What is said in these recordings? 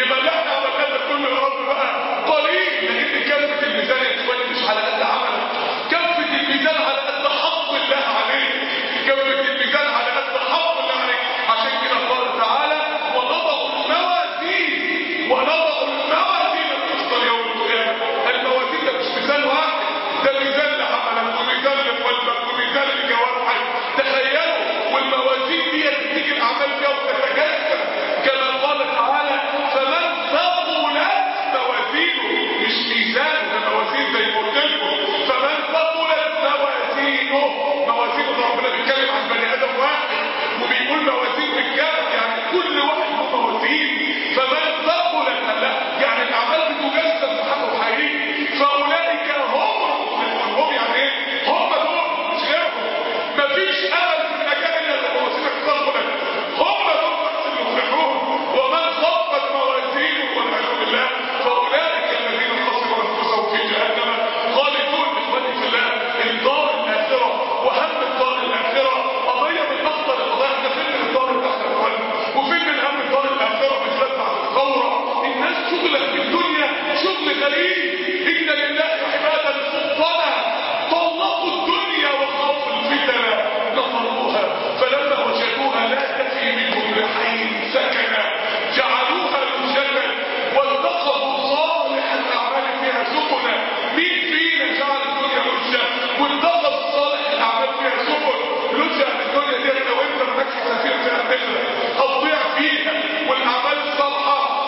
يبقى اللي احنا عملناه كله يا رب بقى قليل لان كلمه الميزان يا اخواني مش على قد عملك كفه الميزان على قد حق الله عليك كفه الميزان على قد حق الله عليك عشان كده قال تعالى ونضع الموازين ونضع الموازين القسط يوم القيامه الموازين ده مش ميزان واحد ده ميزان لعملك وميزان لقلبك وميزان لجوارحك تخيلوا والموازين دي بتيجي الاعمال فيها وتتجسد كما قال تعالى فمن ثقلت موازينه مش ميزان ده موازين زي ما قلت لكم فمن ثقلت موازينه موازين ده ربنا بيتكلم عن بني ادم واحد وبيقول موازين بالجمع يعني كل واحد له موازين فمن ثقلت لا يعني الاعمال بتجسد بحقه حقيقي فاولئك هم المفلحون هم يعني ايه؟ هم دول مش غيرهم مفيش امل في النجاه الا لو موازينك ثقلت هم دول بس المفلحون ومن خفت موازينه والعياذ بالله فاولئك الذين خسروا انفسهم في جهنم خالدون اخواني في الله الدار الاخره وهم الدار الاخره قضيه من اخطر القضايا احنا فين من الدار الاخره يا اخواني وفين من هم الدار الاخره بالذات بعد الثوره الناس شغلت في الدنيا شغل غريب ان لله عبادا سلطانا طلقوا الدنيا وخافوا الفتن نظروها فلما وجدوها لا تفي منهم لحي سكنا جعلوها لجنا واتخذوا صالح الاعمال فيها سبلا مين فينا جعل الدنيا لجة واتخذ صالح الاعمال فيها سبل لجة الدنيا دي لو انت معاك سفينه فيها تغرق هتضيع فيها والاعمال الصالحه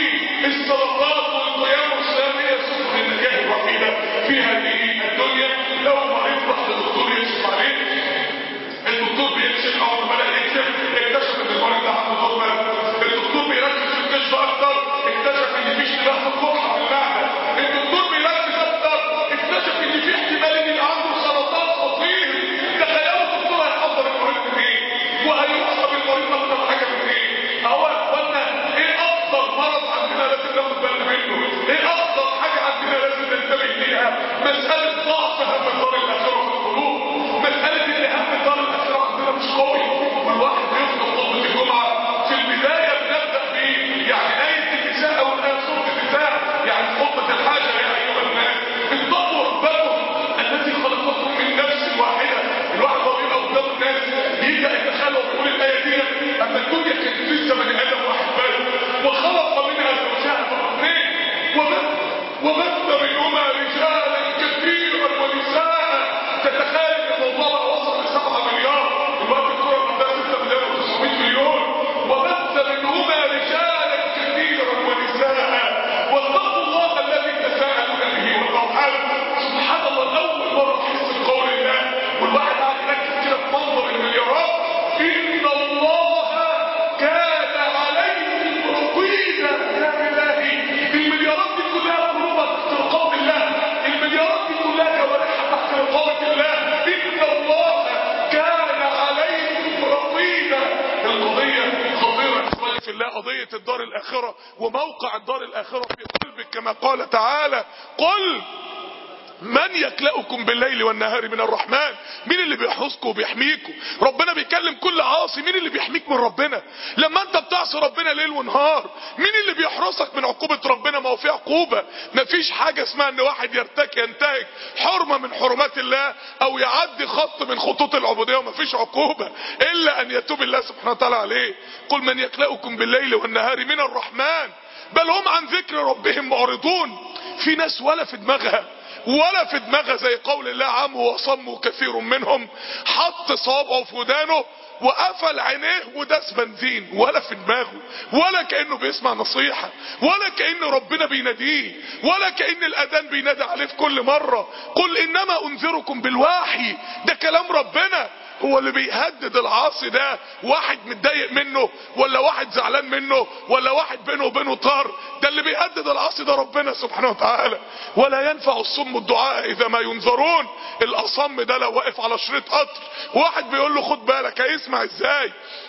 والصدقات والقيام والصيام هي سبل النجاه الوحيده في هذه الدنيا لو مريض راح للدكتور يكشف عليك الدكتور بيكشف اول ما بدا يكشف اكتشف ان المريض ده عنده دور برد الدكتور بيركز في الكشف اكتر اكتشف ان في اشتباه في القرحه في المعده الدكتور بيركز اكتر اكتشف ان في احتمال ان يبقى عنده سرطان خطير تخيلوا الدكتور هيحضر المريض من ايه وهيوصف المريض اكتر حاجه من ايه اهو يا اخوانا ايه اكتر مرض عندنا لازم ناخد بالنا منه ايه اكتر حاجه عندنا لازم ننتبه ليها مساله ضعف هم دار الاخره في القلوب مساله ان هم دار الاخره عندنا مش قوي والواحد بيفضل خطبه الجمعه في البدايه بنبدا بايه يعني ايه النساء او الايه سوره النساء يعني خطبه الحاجه يا ايها الناس اتقوا ربكم الذي خلقكم من نفس واحده الواحد هو بيبقى قدام الناس يجي يتخيل ويقول الايه دي اما الدنيا كانت لسه بني ادم واحد بس وخلق منها زوجها فاثنين وبث وبث منهما رجالا كثيرا ونساء تتخيل ان الموضوع بقى وصل ل 7 مليار الوقت الكره عندها 6 مليار و900 مليون وبث منهما رجالا كثيرا ونساء واتقوا الله الذي تساءلون به والارحام سبحان الله اول مره تحس بقول الله والواحد قاعد يركز كده في منظر المليارات ان الله كان عليكم رقيبا يا الهي المليارات دي كلها قلوبها تحت رقاب الله المليارات دي كلها جوارحها تحت رقابه الله ان الله كان عليكم رقيبا القضيه خطيره اخواني في الله قضيه الدار الاخره وموقع الدار الاخره في قلبك كما قال تعالى قل من يكلأكم بالليل والنهار من الرحمن مين اللي بيحرسكم وبيحميكم ربنا بيكلم كل عاصي مين اللي بيحميك من ربنا لما انت بتعصي ربنا ليل ونهار مين اللي بيحرسك من عقوبة ربنا ما هو في عقوبة مفيش حاجة اسمها ان واحد يرتك ينتهك حرمة من حرمات الله او يعدي خط من خطوط العبودية ومفيش عقوبة الا ان يتوب الله سبحانه وتعالى عليه قل من يكلأكم بالليل والنهار من الرحمن بل هم عن ذكر ربهم معرضون في ناس ولا في دماغها ولا في دماغها زي قول الله عم وصم كثير منهم حط صوابعه في ودانه وقفل عينيه وداس بنزين ولا في دماغه ولا كانه بيسمع نصيحه ولا كان ربنا بيناديه ولا كان الاذان بينادي عليه في كل مره قل انما انذركم بالوحي ده كلام ربنا هو اللي بيهدد العاصي ده واحد متضايق منه ولا واحد زعلان منه ولا واحد بينه وبينه طار ده اللي بيهدد العاصي ده ربنا سبحانه وتعالى ولا ينفع الصم الدعاء اذا ما ينذرون الاصم ده لو واقف على شريط قطر واحد بيقول له خد بالك هيسمع ازاي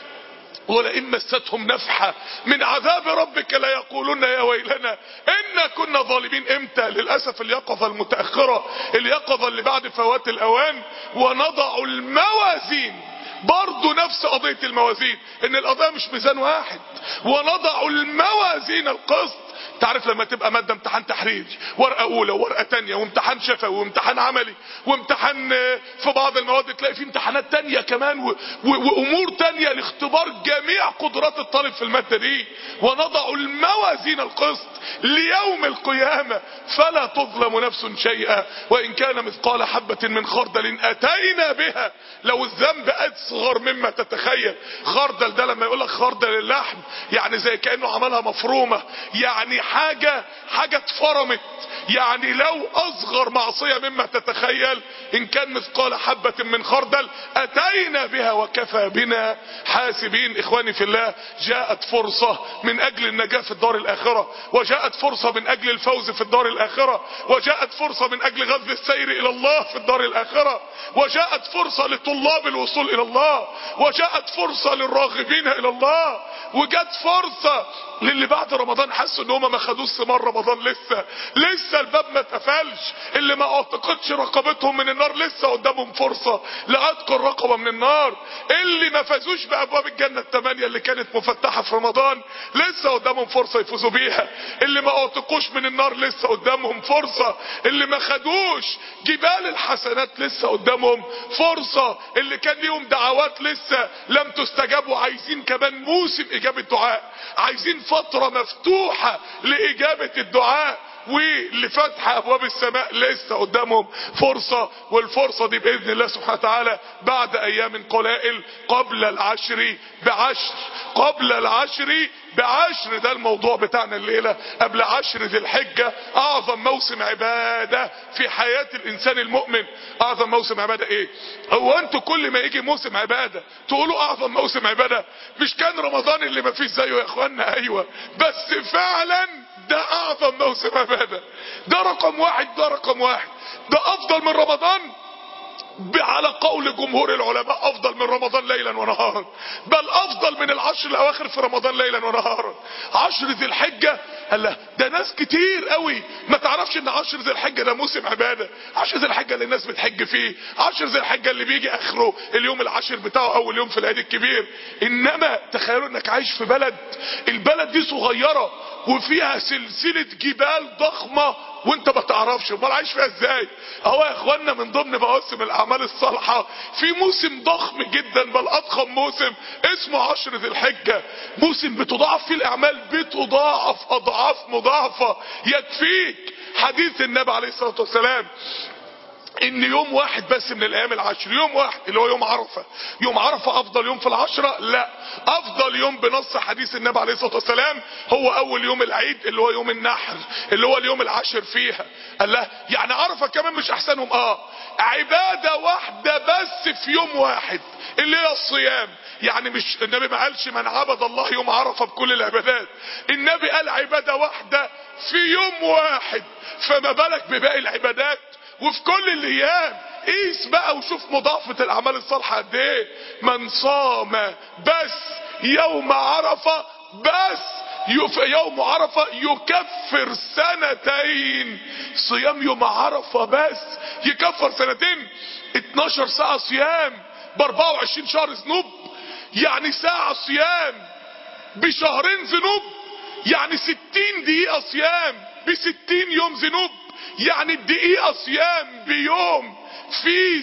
ولئن مستهم نفحة من عذاب ربك ليقولن يا ويلنا إنا كنا ظالمين امتى للأسف اليقظة المتأخرة اليقظة اللي بعد فوات الأوان ونضع الموازين برضه نفس قضية الموازين ان القضية مش ميزان واحد ونضع الموازين القسط تعرف لما تبقى مادة امتحان تحريري ورقة أولى وورقة تانية وامتحان شفوي وامتحان عملي وامتحان في بعض المواد تلاقي فيه امتحانات تانية كمان و... و... وأمور تانية لاختبار جميع قدرات الطالب في المادة دي ونضع الموازين القسط ليوم القيامة فلا تظلم نفس شيئا وإن كان مثقال حبة من خردل أتينا بها لو الذنب أصغر مما تتخيل خردل ده لما يقول لك خردل اللحم يعني زي كأنه عملها مفرومة يعني حاجة حاجة اتفرمت يعني لو أصغر معصية مما تتخيل إن كان مثقال حبة من خردل أتينا بها وكفى بنا حاسبين إخواني في الله جاءت فرصة من أجل النجاة في الدار الآخرة وجاءت فرصة من أجل الفوز في الدار الآخرة وجاءت فرصة من أجل غض السير إلى الله في الدار الآخرة وجاءت فرصة لطلاب الوصول إلى الله وجاءت فرصة للراغبين إلى الله وجاءت فرصة للي بعد رمضان حسوا ان هم ما خدوش ثمار رمضان لسه لسه الباب ما اتقفلش اللي ما اعتقدش رقبتهم من النار لسه قدامهم فرصه لعتق الرقبه من النار اللي ما فازوش بابواب الجنه الثمانيه اللي كانت مفتحه في رمضان لسه قدامهم فرصه يفوزوا بيها اللي ما اعتقوش من النار لسه قدامهم فرصه اللي ما خدوش جبال الحسنات لسه قدامهم فرصه اللي كان ليهم دعوات لسه لم تستجاب وعايزين كمان موسم اجابه دعاء عايزين فترة مفتوحة لإجابة الدعاء ولفتح أبواب السماء لسه قدامهم فرصة والفرصة دي بإذن الله سبحانه وتعالى بعد أيام قلائل قبل العشر بعشر قبل العشر بعشر ده الموضوع بتاعنا الليلة قبل عشر ذي الحجة أعظم موسم عبادة في حياة الإنسان المؤمن أعظم موسم عبادة إيه هو أنتوا كل ما يجي موسم عبادة تقولوا أعظم موسم عبادة مش كان رمضان اللي ما فيش زيه يا إخوانا أيوة بس فعلا ده أعظم موسم عبادة ده رقم واحد ده رقم واحد ده أفضل من رمضان على قول جمهور العلماء افضل من رمضان ليلا ونهارا بل افضل من العشر الاواخر في رمضان ليلا ونهارا عشر ذي الحجة الله ده ناس كتير قوي ما تعرفش ان عشر ذي الحجة ده موسم عبادة عشر ذي الحجة اللي الناس بتحج فيه عشر ذي الحجة اللي بيجي اخره اليوم العاشر بتاعه اول يوم في العيد الكبير انما تخيلوا انك عايش في بلد البلد دي صغيرة وفيها سلسلة جبال ضخمة وانت ما تعرفش امال عايش فيها ازاي اهو يا اخوانا من ضمن مواسم الاعمال الصالحة في موسم ضخم جدا بل اضخم موسم اسمه عشر ذي الحجة موسم بتضاعف فيه الاعمال بتضاعف اضعاف مضاعفة يكفيك حديث النبي عليه الصلاة والسلام ان يوم واحد بس من الايام العشر يوم واحد اللي هو يوم عرفة يوم عرفة افضل يوم في العشرة لا افضل يوم بنص حديث النبي عليه الصلاة والسلام هو اول يوم العيد اللي هو يوم النحر اللي هو اليوم العاشر فيها قال له يعني عرفة كمان مش احسنهم اه عبادة واحدة بس في يوم واحد اللي هي الصيام يعني مش النبي ما قالش من عبد الله يوم عرفة بكل العبادات النبي قال عبادة واحدة في يوم واحد فما بالك بباقي العبادات وفي كل الايام قيس بقى وشوف مضاعفة الاعمال الصالحة قد ايه من صام بس يوم عرفة بس يوم عرفة يكفر سنتين صيام يوم عرفة بس يكفر سنتين 12 ساعة صيام ب 24 شهر ذنوب يعني ساعة صيام بشهرين ذنوب يعني 60 دقيقة صيام ب 60 يوم ذنوب يعني الدقيقة صيام بيوم في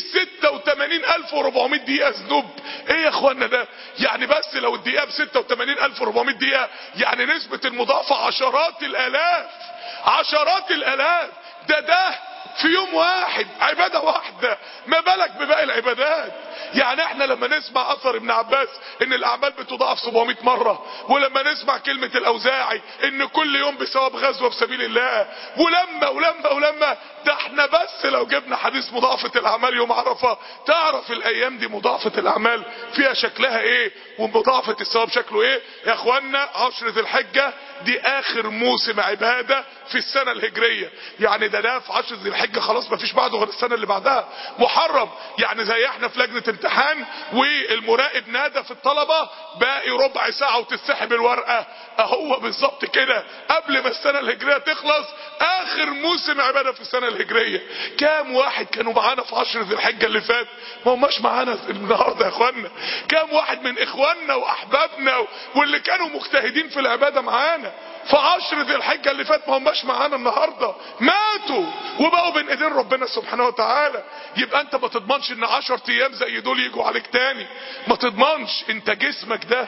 86400 دقيقة ذنوب ايه يا اخوانا ده يعني بس لو الدقيقة ب 86400 دقيقة يعني نسبة المضاعفة عشرات الالاف عشرات الالاف ده ده في يوم واحد عبادة واحدة ما بالك بباقي العبادات يعني احنا لما نسمع اثر ابن عباس ان الاعمال بتضاعف 700 مرة ولما نسمع كلمة الاوزاعي ان كل يوم بثواب غزوة في سبيل الله ولما ولما ولما ده احنا بس لو جبنا حديث مضاعفة الاعمال يوم عرفة تعرف الايام دي مضاعفة الاعمال فيها شكلها ايه ومضاعفة الثواب شكله ايه يا اخوانا عشر ذي الحجة دي اخر موسم عبادة في السنة الهجرية يعني ده ده في عشر ذي الحجة خلاص ما فيش بعده غير السنة اللي بعدها محرم يعني زي احنا في لجنة امتحان والمراقب نادى في الطلبة باقي ربع ساعة وتتسحب الورقة اهو بالظبط كده قبل ما السنة الهجرية تخلص اخر موسم عبادة في السنة الهجرية كام واحد كانوا معانا في عشر ذي الحجة اللي فات ما هماش معانا النهاردة يا اخوانا كام واحد من اخواننا واحبابنا واللي كانوا مجتهدين في العبادة معانا في عشر ذي الحجة اللي فات ما هماش معانا النهاردة ماتوا وبقوا بين ايدين ربنا سبحانه وتعالى يبقى انت ما تضمنش ان عشر ايام زي دول يجوا عليك تاني ما تضمنش انت جسمك ده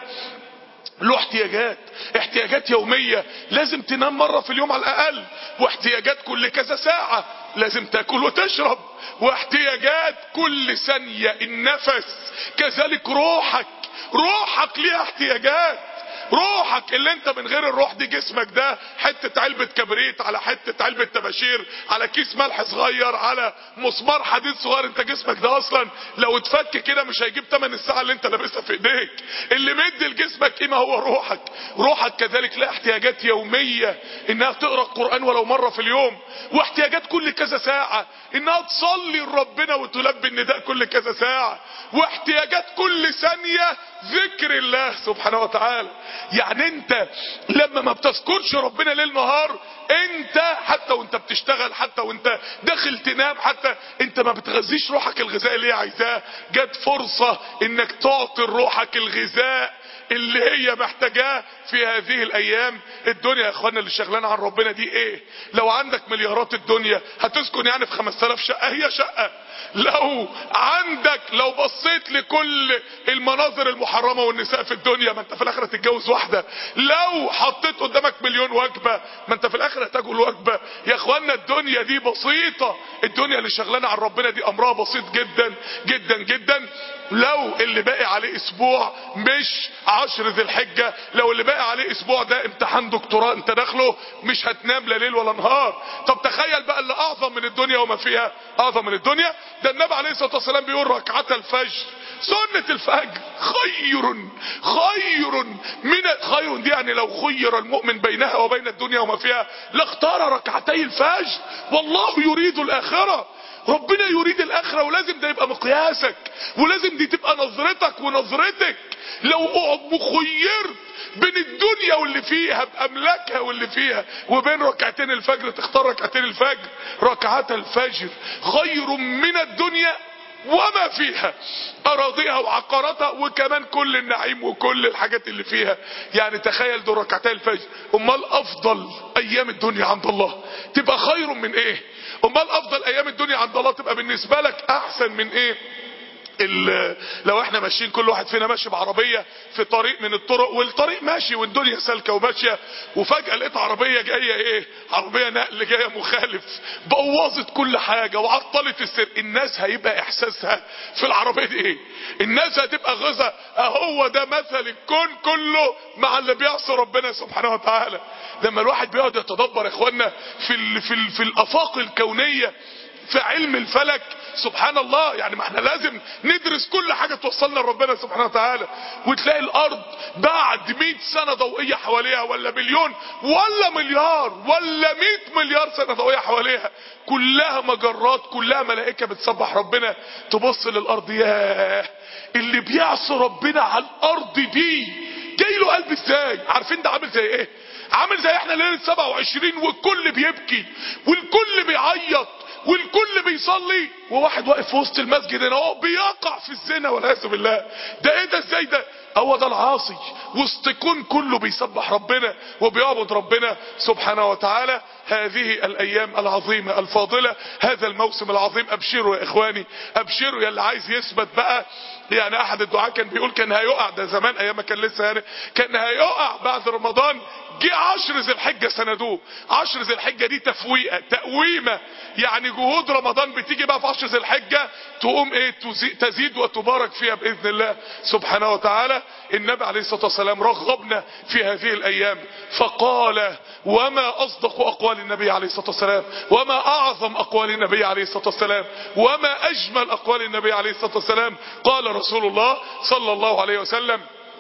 له احتياجات احتياجات يومية لازم تنام مرة في اليوم على الاقل واحتياجات كل كذا ساعة لازم تاكل وتشرب واحتياجات كل ثانية النفس كذلك روحك روحك ليها احتياجات روحك اللي انت من غير الروح دي جسمك ده حتة علبة كبريت على حتة علبة تباشير على كيس ملح صغير على مسمار حديد صغير انت جسمك ده اصلا لو اتفك كده مش هيجيب تمن الساعة اللي انت لابسها في ايديك اللي مدي لجسمك قيمة هو روحك روحك كذلك لها احتياجات يومية انها تقرأ القرآن ولو مرة في اليوم واحتياجات كل كذا ساعة انها تصلي لربنا وتلبي النداء كل كذا ساعة واحتياجات كل ثانية ذكر الله سبحانه وتعالى يعني انت لما ما بتذكرش ربنا ليل نهار انت حتى وانت بتشتغل حتى وانت داخل تنام حتى انت ما بتغذيش روحك الغذاء اللي هي عايزاه جت فرصة انك تعطي روحك الغذاء اللي هي محتاجاه في هذه الايام الدنيا يا اخوانا اللي شغلانه عن ربنا دي ايه لو عندك مليارات الدنيا هتسكن يعني في 5000 شقه هي شقه لو عندك لو بصيت لكل المناظر المحرمة والنساء في الدنيا ما انت في الاخرة تتجوز واحدة لو حطيت قدامك مليون وجبة ما انت في الاخرة تاكل وجبة يا اخوانا الدنيا دي بسيطة الدنيا اللي شغلانة عن ربنا دي امرها بسيط جدا جدا جدا لو اللي باقي عليه اسبوع مش عشر ذي الحجة لو اللي باقي عليه اسبوع ده امتحان دكتوراه انت داخله مش هتنام لا ليل ولا نهار طب تخيل بقى اللي اعظم من الدنيا وما فيها اعظم من الدنيا ده النبي عليه الصلاة والسلام بيقول ركعة الفجر سنة الفجر خير خير من خير دي يعني لو خير المؤمن بينها وبين الدنيا وما فيها لاختار ركعتي الفجر والله يريد الاخره ربنا يريد الاخرة ولازم ده يبقى مقياسك ولازم دي تبقى نظرتك ونظرتك لو اقعد مخيرت بين الدنيا واللي فيها باملاكها واللي فيها وبين ركعتين الفجر تختار ركعتين الفجر ركعات الفجر خير من الدنيا وما فيها اراضيها وعقاراتها وكمان كل النعيم وكل الحاجات اللي فيها يعني تخيل دول ركعتي الفجر امال افضل ايام الدنيا عند الله تبقى خير من ايه امال افضل ايام الدنيا عند الله تبقى بالنسبة لك احسن من ايه لو احنا ماشيين كل واحد فينا ماشي بعربية في طريق من الطرق والطريق ماشي والدنيا سالكة وماشية وفجأة لقيت عربية جاية ايه عربية نقل جاية مخالف بوظت كل حاجة وعطلت السر الناس هيبقى احساسها في العربية دي ايه الناس هتبقى غزة اهو ده مثل الكون كله مع اللي بيعصي ربنا سبحانه وتعالى لما الواحد بيقعد يتدبر يا اخوانا في ال في ال في الافاق الكونية في علم الفلك سبحان الله يعني ما احنا لازم ندرس كل حاجة توصلنا لربنا سبحانه وتعالى وتلاقي الارض بعد 100 سنة ضوئية حواليها ولا مليون ولا مليار ولا 100 مليار سنة ضوئية حواليها كلها مجرات كلها ملائكة بتسبح ربنا تبص للارض ياه اللي بيعصي ربنا على الارض دي جاي له قلب ازاي عارفين ده عامل زي ايه عامل زي احنا ليله 27 والكل بيبكي والكل بيعيط والكل بيصلي وواحد واقف في وسط المسجد هنا اهو بيقع في الزنا والعياذ بالله ده ايه ده ازاي ده هو ده العاصي وسط كون كله بيسبح ربنا وبيعبد ربنا سبحانه وتعالى هذه الايام العظيمة الفاضلة هذا الموسم العظيم ابشروا يا اخواني ابشروا يا اللي عايز يثبت بقى يعني احد الدعاء كان بيقول كان هيقع ده زمان ايام ما كان لسه يعني كان هيقع بعد رمضان جه عشر ذي الحجة سندوه عشر ذي الحجة دي تفويقة تقويمة يعني جهود رمضان بتيجي بقى في عشر ذي الحجة تقوم ايه تزيد وتبارك فيها باذن الله سبحانه وتعالى النبي عليه الصلاة والسلام رغبنا في هذه الايام فقال وما اصدق اقوال النبي عليه الصلاة والسلام وما اعظم اقوال النبي عليه الصلاة والسلام وما اجمل اقوال النبي عليه الصلاة والسلام قال رسول الله صلى الله عليه وسلم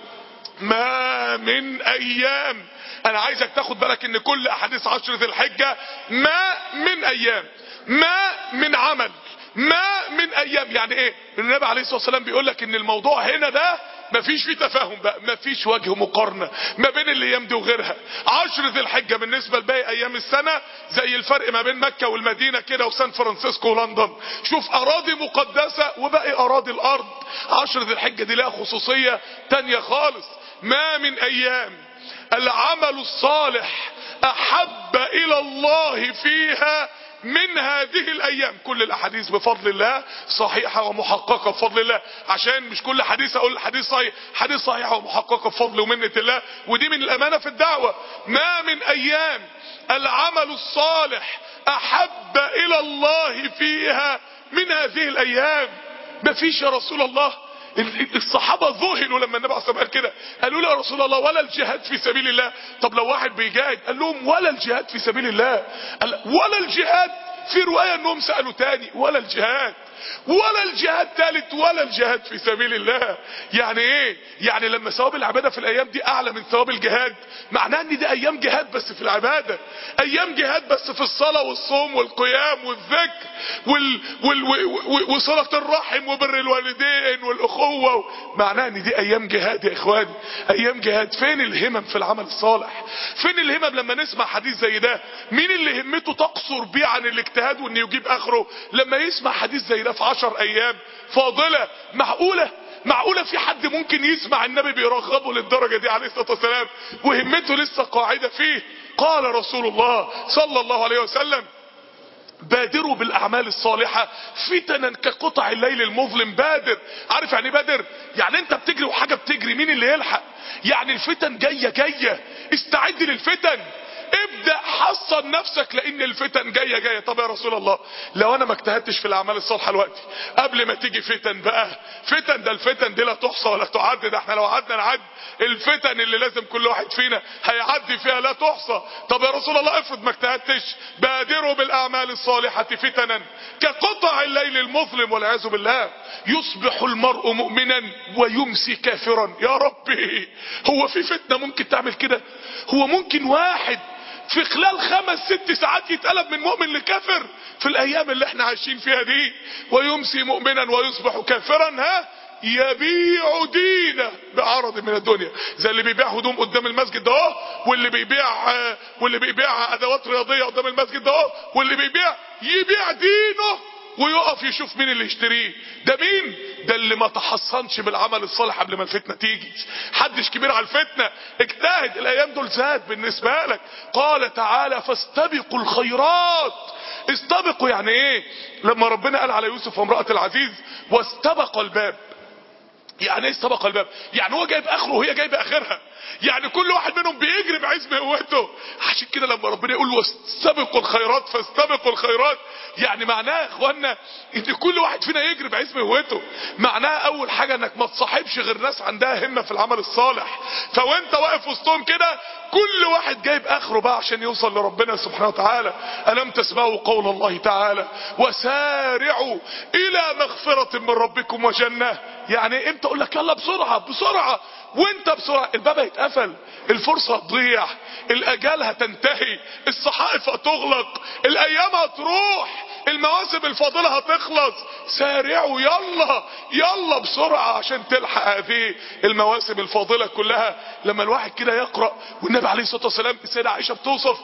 ما من ايام انا عايزك تاخد بالك ان كل احاديث عشر ذي الحجة ما من ايام ما من عمل ما من ايام يعني ايه النبي عليه الصلاه والسلام بيقول لك ان الموضوع هنا ده مفيش فيه تفاهم بقى مفيش وجه مقارنة ما بين الايام دي وغيرها عشر ذي الحجة بالنسبة لباقي ايام السنة زي الفرق ما بين مكة والمدينة كده وسان فرانسيسكو ولندن شوف اراضي مقدسة وباقي اراضي الارض عشر ذي الحجة دي لها خصوصية تانية خالص ما من ايام العمل الصالح احب الى الله فيها من هذه الايام كل الاحاديث بفضل الله صحيحة ومحققة بفضل الله عشان مش كل حديث اقول حديث صحيح حديث صحيحة ومحققة بفضل ومنة الله ودي من الامانة في الدعوة ما من ايام العمل الصالح احب الى الله فيها من هذه الايام مفيش يا رسول الله الصحابة ذهلوا لما النبي عليه الصلاة والسلام قال كده قالوا له يا رسول الله ولا الجهاد في سبيل الله طب لو واحد بيجاهد قال لهم ولا الجهاد في سبيل الله قال ولا الجهاد في رواية انهم سألوا تاني ولا الجهاد ولا الجهاد ثالث ولا الجهاد في سبيل الله يعني ايه يعني لما ثواب العبادة في الايام دي اعلى من ثواب الجهاد معناه ان دي ايام جهاد بس في العبادة ايام جهاد بس في الصلاة والصوم والقيام والذكر وال وال وال وصلة الرحم وبر الوالدين والاخوة معناه ان دي ايام جهاد يا اخواني ايام جهاد فين الهمم في العمل الصالح فين الهمم لما نسمع حديث زي ده مين اللي همته تقصر بيه عن الاجتهاد وان يجيب اخره لما يسمع حديث زي ده في عشر ايام فاضلة معقولة معقولة في حد ممكن يسمع النبي بيرغبه للدرجة دي عليه الصلاة والسلام وهمته لسه قاعدة فيه قال رسول الله صلى الله عليه وسلم بادروا بالاعمال الصالحة فتنا كقطع الليل المظلم بادر عارف يعني بادر يعني انت بتجري وحاجة بتجري مين اللي يلحق يعني الفتن جاية جاية استعد للفتن ابدأ حصن نفسك لان الفتن جاية جاية طب يا رسول الله لو انا ما اجتهدتش في الاعمال الصالحة الوقت قبل ما تيجي فتن بقى فتن ده الفتن دي لا تحصى ولا تعد ده احنا لو قعدنا نعد الفتن اللي لازم كل واحد فينا هيعدي فيها لا تحصى طب يا رسول الله افرض ما اجتهدتش بادروا بالاعمال الصالحة فتنا كقطع الليل المظلم والعياذ بالله يصبح المرء مؤمنا ويمسي كافرا يا ربي هو في فتنة ممكن تعمل كده هو ممكن واحد في خلال خمس ست ساعات يتقلب من مؤمن لكافر في الايام اللي احنا عايشين فيها دي ويمسي مؤمنا ويصبح كافرا ها يبيع دينه بعرض من الدنيا زي اللي بيبيع هدوم قدام المسجد ده اهو واللي بيبيع واللي بيبيع ادوات رياضيه قدام المسجد ده اهو واللي بيبيع يبيع دينه ويقف يشوف مين اللي يشتريه ده مين ده اللي ما تحصنش بالعمل الصالح قبل ما الفتنة تيجي حدش كبير على الفتنة اجتهد الايام دول زاد بالنسبة لك قال تعالى فاستبقوا الخيرات استبقوا يعني ايه لما ربنا قال على يوسف وامرأة العزيز واستبق الباب يعني ايه استبق الباب يعني هو جايب اخره وهي جايبه اخرها يعني كل واحد منهم بيجري بعزم قوته عشان كده لما ربنا يقول واستبقوا الخيرات فاستبقوا الخيرات يعني معناه يا اخوانا ان كل واحد فينا يجري بعزم قوته معناه اول حاجه انك ما تصاحبش غير ناس عندها همه في العمل الصالح فوانت واقف وسطهم كده كل واحد جايب اخره بقى عشان يوصل لربنا سبحانه وتعالى الم تسمعوا قول الله تعالى وسارعوا الى مغفره من ربكم وجنه يعني امتى اقول لك يلا بسرعه بسرعه وانت بسرعة الباب هيتقفل الفرصة هتضيع الاجال هتنتهي الصحائف هتغلق الايام هتروح المواسم الفاضلة هتخلص سارعوا يلا يلا بسرعة عشان تلحق هذه المواسم الفاضلة كلها لما الواحد كده يقرأ والنبي عليه الصلاة والسلام السيدة عائشة بتوصف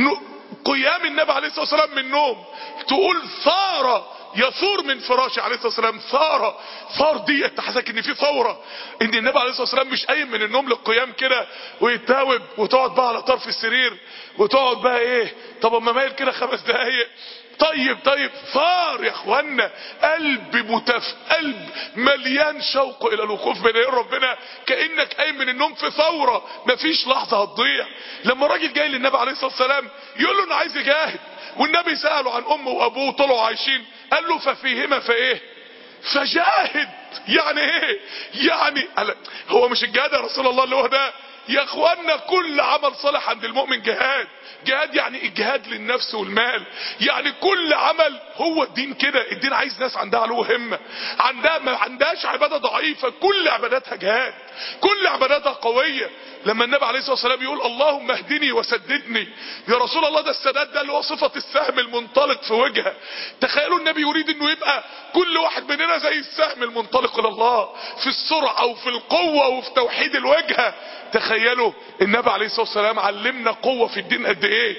قيام النبي عليه الصلاة والسلام من النوم تقول ثارة يثور من فراشه عليه الصلاه والسلام ثاره ثار دي تحسك ان في ثوره ان النبي عليه الصلاه والسلام مش قايم من النوم للقيام كده ويتاوب وتقعد بقى على طرف السرير وتقعد بقى ايه طب اما مايل كده خمس دقايق طيب طيب ثار يا اخوانا قلب متف قلب مليان شوق الى الوقوف بين يدي ربنا كانك قايم من النوم في ثوره مفيش لحظه هتضيع لما راجل جاي للنبي عليه الصلاه والسلام يقول له انا عايز اجاهد والنبي ساله عن امه وابوه طلعوا عايشين قال له ففيهما فايه فجاهد يعني ايه يعني هو مش الجهاد يا رسول الله اللي هو ده يا اخوانا كل عمل صالح عند المؤمن جهاد جهاد يعني الجهاد للنفس والمال يعني كل عمل هو الدين كده الدين عايز ناس عندها علو همه عندها ما عندهاش عباده ضعيفه كل عباداتها جهاد كل عباداتها قويه لما النبي عليه الصلاه والسلام يقول اللهم اهدني وسددني يا رسول الله ده السداد ده اللي هو صفه السهم المنطلق في وجهه تخيلوا النبي يريد انه يبقى كل واحد مننا زي السهم المنطلق الى الله في السرعه وفي القوه وفي توحيد الوجهه تخيلوا النبي عليه الصلاه والسلام علمنا قوه في الدين قد ايه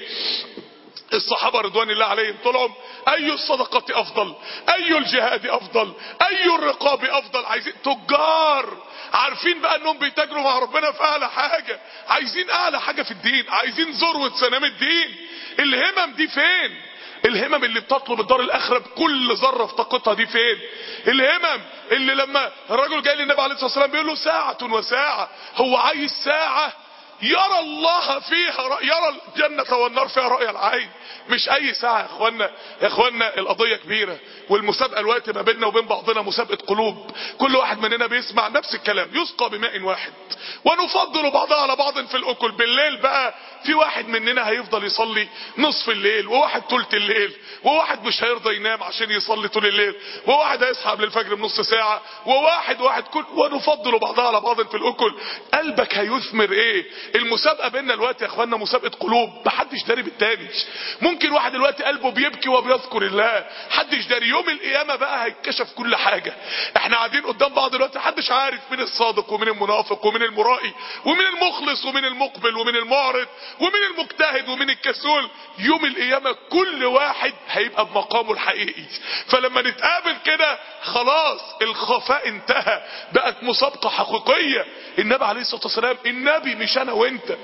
الصحابة رضوان الله عليهم طلعوا اي الصدقة افضل اي الجهاد افضل اي الرقاب افضل عايزين تجار عارفين بقى انهم بيتاجروا مع ربنا في اعلى حاجة عايزين اعلى حاجة في الدين عايزين ذروة سنام الدين الهمم دي فين الهمم اللي بتطلب الدار الاخره بكل ذره في طاقتها دي فين الهمم اللي لما الرجل جاي للنبي عليه الصلاه والسلام بيقول له ساعه وساعه هو عايز ساعه يرى الله فيها يرى الجنة والنار فيها رأي العين مش اي ساعة يا اخوانا يا اخوانا القضية كبيرة والمسابقة الوقت ما بيننا وبين بعضنا مسابقة قلوب كل واحد مننا بيسمع نفس الكلام يسقى بماء واحد ونفضل بعضها على بعض في الاكل بالليل بقى في واحد مننا هيفضل يصلي نصف الليل وواحد تلت الليل وواحد مش هيرضى ينام عشان يصلي طول الليل وواحد هيصحى قبل الفجر بنص ساعة وواحد واحد كل ونفضل بعضها على بعض في الاكل قلبك هيثمر ايه المسابقة بيننا الوقت يا اخوانا مسابقة قلوب محدش داري بالتاني ممكن واحد دلوقتي قلبه بيبكي وبيذكر الله حدش داري يوم القيامة بقى هيتكشف كل حاجة احنا قاعدين قدام بعض دلوقتي محدش عارف مين الصادق ومين المنافق ومين المرائي ومين المخلص ومين المقبل ومين المعرض ومين المجتهد ومين الكسول يوم القيامة كل واحد هيبقى بمقامه الحقيقي فلما نتقابل كده خلاص الخفاء انتهى بقت مسابقة حقيقية النبي عليه الصلاة والسلام النبي مش انا وانت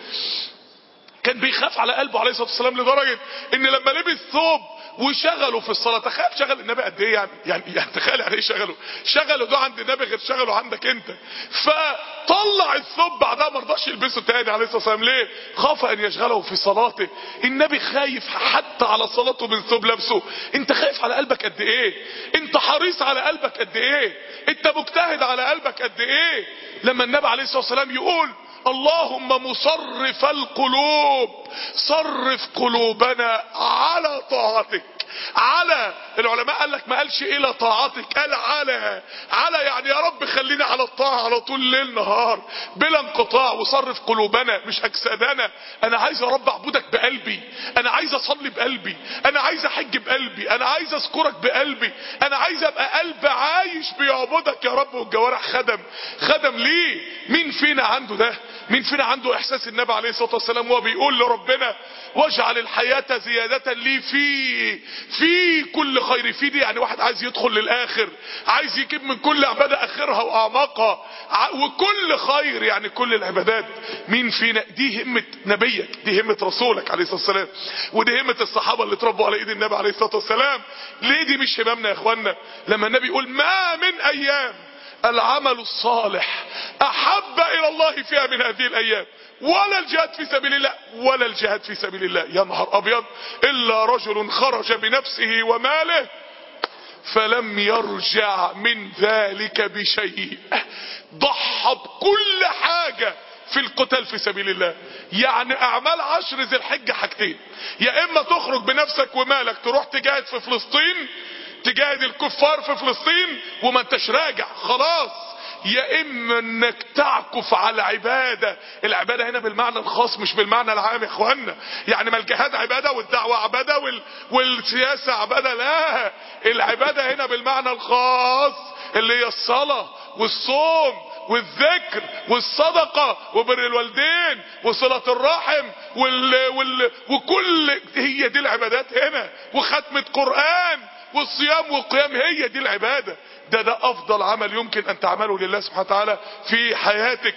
كان بيخاف على قلبه عليه الصلاة والسلام لدرجة ان لما لبس ثوب وشغله في الصلاة تخيل شغل النبي قد ايه يعني يعني, يعني تخيل يعني ايه شغله شغله ده عند النبي غير شغله عندك انت فطلع الثوب بعدها ما رضاش يلبسه تاني عليه الصلاة والسلام ليه خاف ان يشغله في صلاته النبي خايف حتى على صلاته من ثوب لابسه انت خايف على قلبك قد ايه انت حريص على قلبك قد ايه انت مجتهد على قلبك قد ايه لما النبي عليه الصلاة والسلام يقول اللهم مصرف القلوب صرف قلوبنا على طاعتك على العلماء قال لك ما قالش الى طاعتك قال على على يعني يا رب خلينا على الطاعه على طول ليل نهار بلا انقطاع وصرف قلوبنا مش اجسادنا انا عايز يا رب اعبدك بقلبي انا عايز اصلي بقلبي انا عايز احج بقلبي انا عايز اذكرك بقلبي انا عايز ابقى قلب عايش بيعبدك يا رب والجوارح خدم خدم ليه مين فينا عنده ده مين فينا عنده احساس النبي عليه الصلاه والسلام وهو بيقول لربنا واجعل الحياه زياده لي في في كل خير في دي يعني واحد عايز يدخل للاخر عايز يجيب من كل عباده اخرها واعماقها وكل خير يعني كل العبادات مين فينا دي همه نبيك دي همه رسولك عليه الصلاه والسلام ودي همه الصحابه اللي اتربوا على ايد النبي عليه الصلاه والسلام ليه دي مش هممنا يا اخوانا لما النبي يقول ما من ايام العمل الصالح احب الى الله فيها من هذه الايام ولا الجهاد في سبيل الله ولا الجهاد في سبيل الله يا نهار ابيض الا رجل خرج بنفسه وماله فلم يرجع من ذلك بشيء ضحى بكل حاجة في القتال في سبيل الله يعني اعمال عشر ذي الحجة حاجتين يا اما تخرج بنفسك ومالك تروح تجاهد في فلسطين تجاهد الكفار في فلسطين وما انتش راجع خلاص يا اما انك تعكف على عبادة العبادة هنا بالمعنى الخاص مش بالمعنى العام يا اخوانا يعني ما الجهاد عبادة والدعوة عبادة وال... والسياسة عبادة لا العبادة هنا بالمعنى الخاص اللي هي الصلاة والصوم والذكر والصدقة وبر الوالدين وصلة الرحم وال... وال... وكل هي دي العبادات هنا وختمة قرآن والصيام والقيام هي دي العبادة ده ده افضل عمل يمكن ان تعمله لله سبحانه وتعالى في حياتك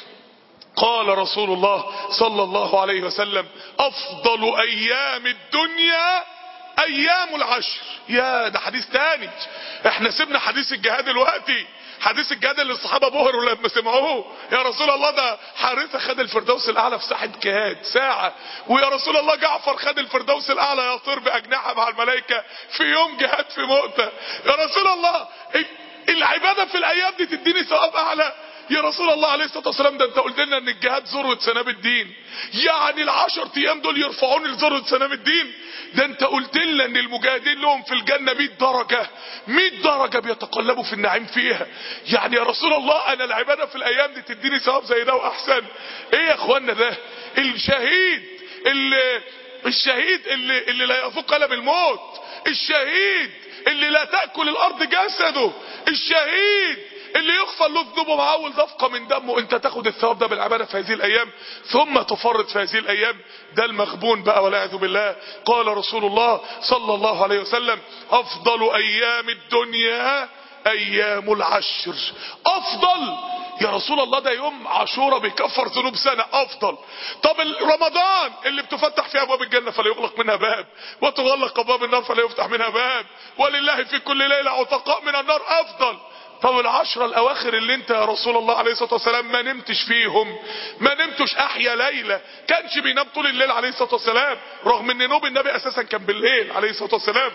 قال رسول الله صلى الله عليه وسلم افضل ايام الدنيا ايام العشر يا ده حديث تاني احنا سيبنا حديث الجهاد دلوقتي حديث الجهاد اللي الصحابه بهروا لما سمعوه يا رسول الله ده حارثه خد الفردوس الاعلى في ساحه جهاد ساعه ويا رسول الله جعفر خد الفردوس الاعلى يطير باجنحه مع الملائكه في يوم جهاد في مؤتة يا رسول الله العباده في الايام دي تديني ثواب اعلى يا رسول الله عليه الصلاه والسلام ده انت قلت لنا ان الجهاد ذروه سنام الدين يعني العشر ايام دول يرفعوني لذروه سنام الدين ده انت قلت لنا ان المجاهدين لهم في الجنه 100 درجه 100 درجه بيتقلبوا في النعيم فيها يعني يا رسول الله انا العباده في الايام دي تديني ثواب زي ده واحسن ايه يا اخوانا ده الشهيد اللي الشهيد اللي اللي لا يفوق قلم الموت الشهيد اللي لا تاكل الارض جسده الشهيد اللي يغفر له ذنوبه مع اول دفقه من دمه انت تاخد الثواب ده بالعباده في هذه الايام ثم تفرط في هذه الايام ده المغبون بقى والعياذ بالله قال رسول الله صلى الله عليه وسلم افضل ايام الدنيا ايام العشر افضل يا رسول الله ده يوم عاشوراء بيكفر ذنوب سنة افضل طب رمضان اللي بتفتح فيه ابواب الجنة فلا يغلق منها باب وتغلق ابواب النار فلا يفتح منها باب ولله في كل ليلة عتقاء من النار افضل طب العشرة الاواخر اللي انت يا رسول الله عليه الصلاة والسلام ما نمتش فيهم ما نمتش احيا ليلة كانش بينام طول الليل عليه الصلاة والسلام رغم ان نوم النبي اساسا كان بالليل عليه الصلاة والسلام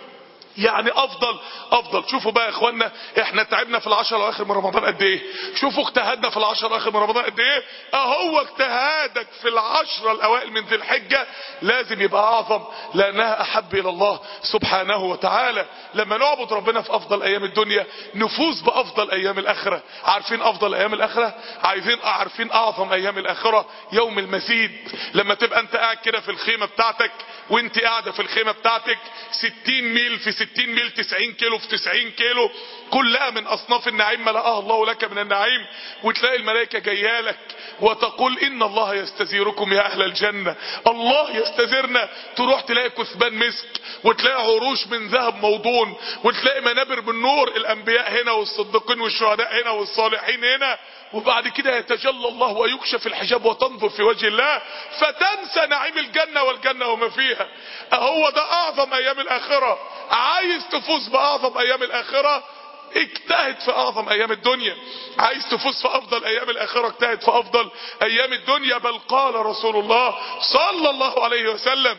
يعني افضل افضل شوفوا بقى يا اخوانا احنا تعبنا في العشر الاواخر من رمضان قد ايه شوفوا اجتهدنا في العشر الاواخر من رمضان قد ايه اهو اجتهادك في العشر الاوائل من ذي الحجه لازم يبقى اعظم لانها احب الى الله سبحانه وتعالى لما نعبد ربنا في افضل ايام الدنيا نفوز بافضل ايام الاخره عارفين افضل ايام الاخره عايزين عارفين اعظم ايام الاخره يوم المزيد لما تبقى انت قاعد كده في الخيمه بتاعتك وانت قاعده في الخيمه بتاعتك 60 ميل في 60 ميل 90 كيلو في 90 كيلو كلها من اصناف النعيم ملأها الله لك من النعيم وتلاقي الملائكه جايه لك وتقول ان الله يستزيركم يا اهل الجنه الله يستزيرنا تروح تلاقي كثبان مسك وتلاقي عروش من ذهب موضون وتلاقي منابر من نور الانبياء هنا والصديقين والشهداء هنا والصالحين هنا وبعد كده يتجلى الله ويكشف الحجاب وتنظر في وجه الله فتنسى نعيم الجنة والجنة وما فيها اهو ده اعظم ايام الاخرة عايز تفوز باعظم ايام الاخرة اجتهد في اعظم ايام الدنيا عايز تفوز في افضل ايام الاخرة اجتهد في افضل ايام الدنيا بل قال رسول الله صلى الله عليه وسلم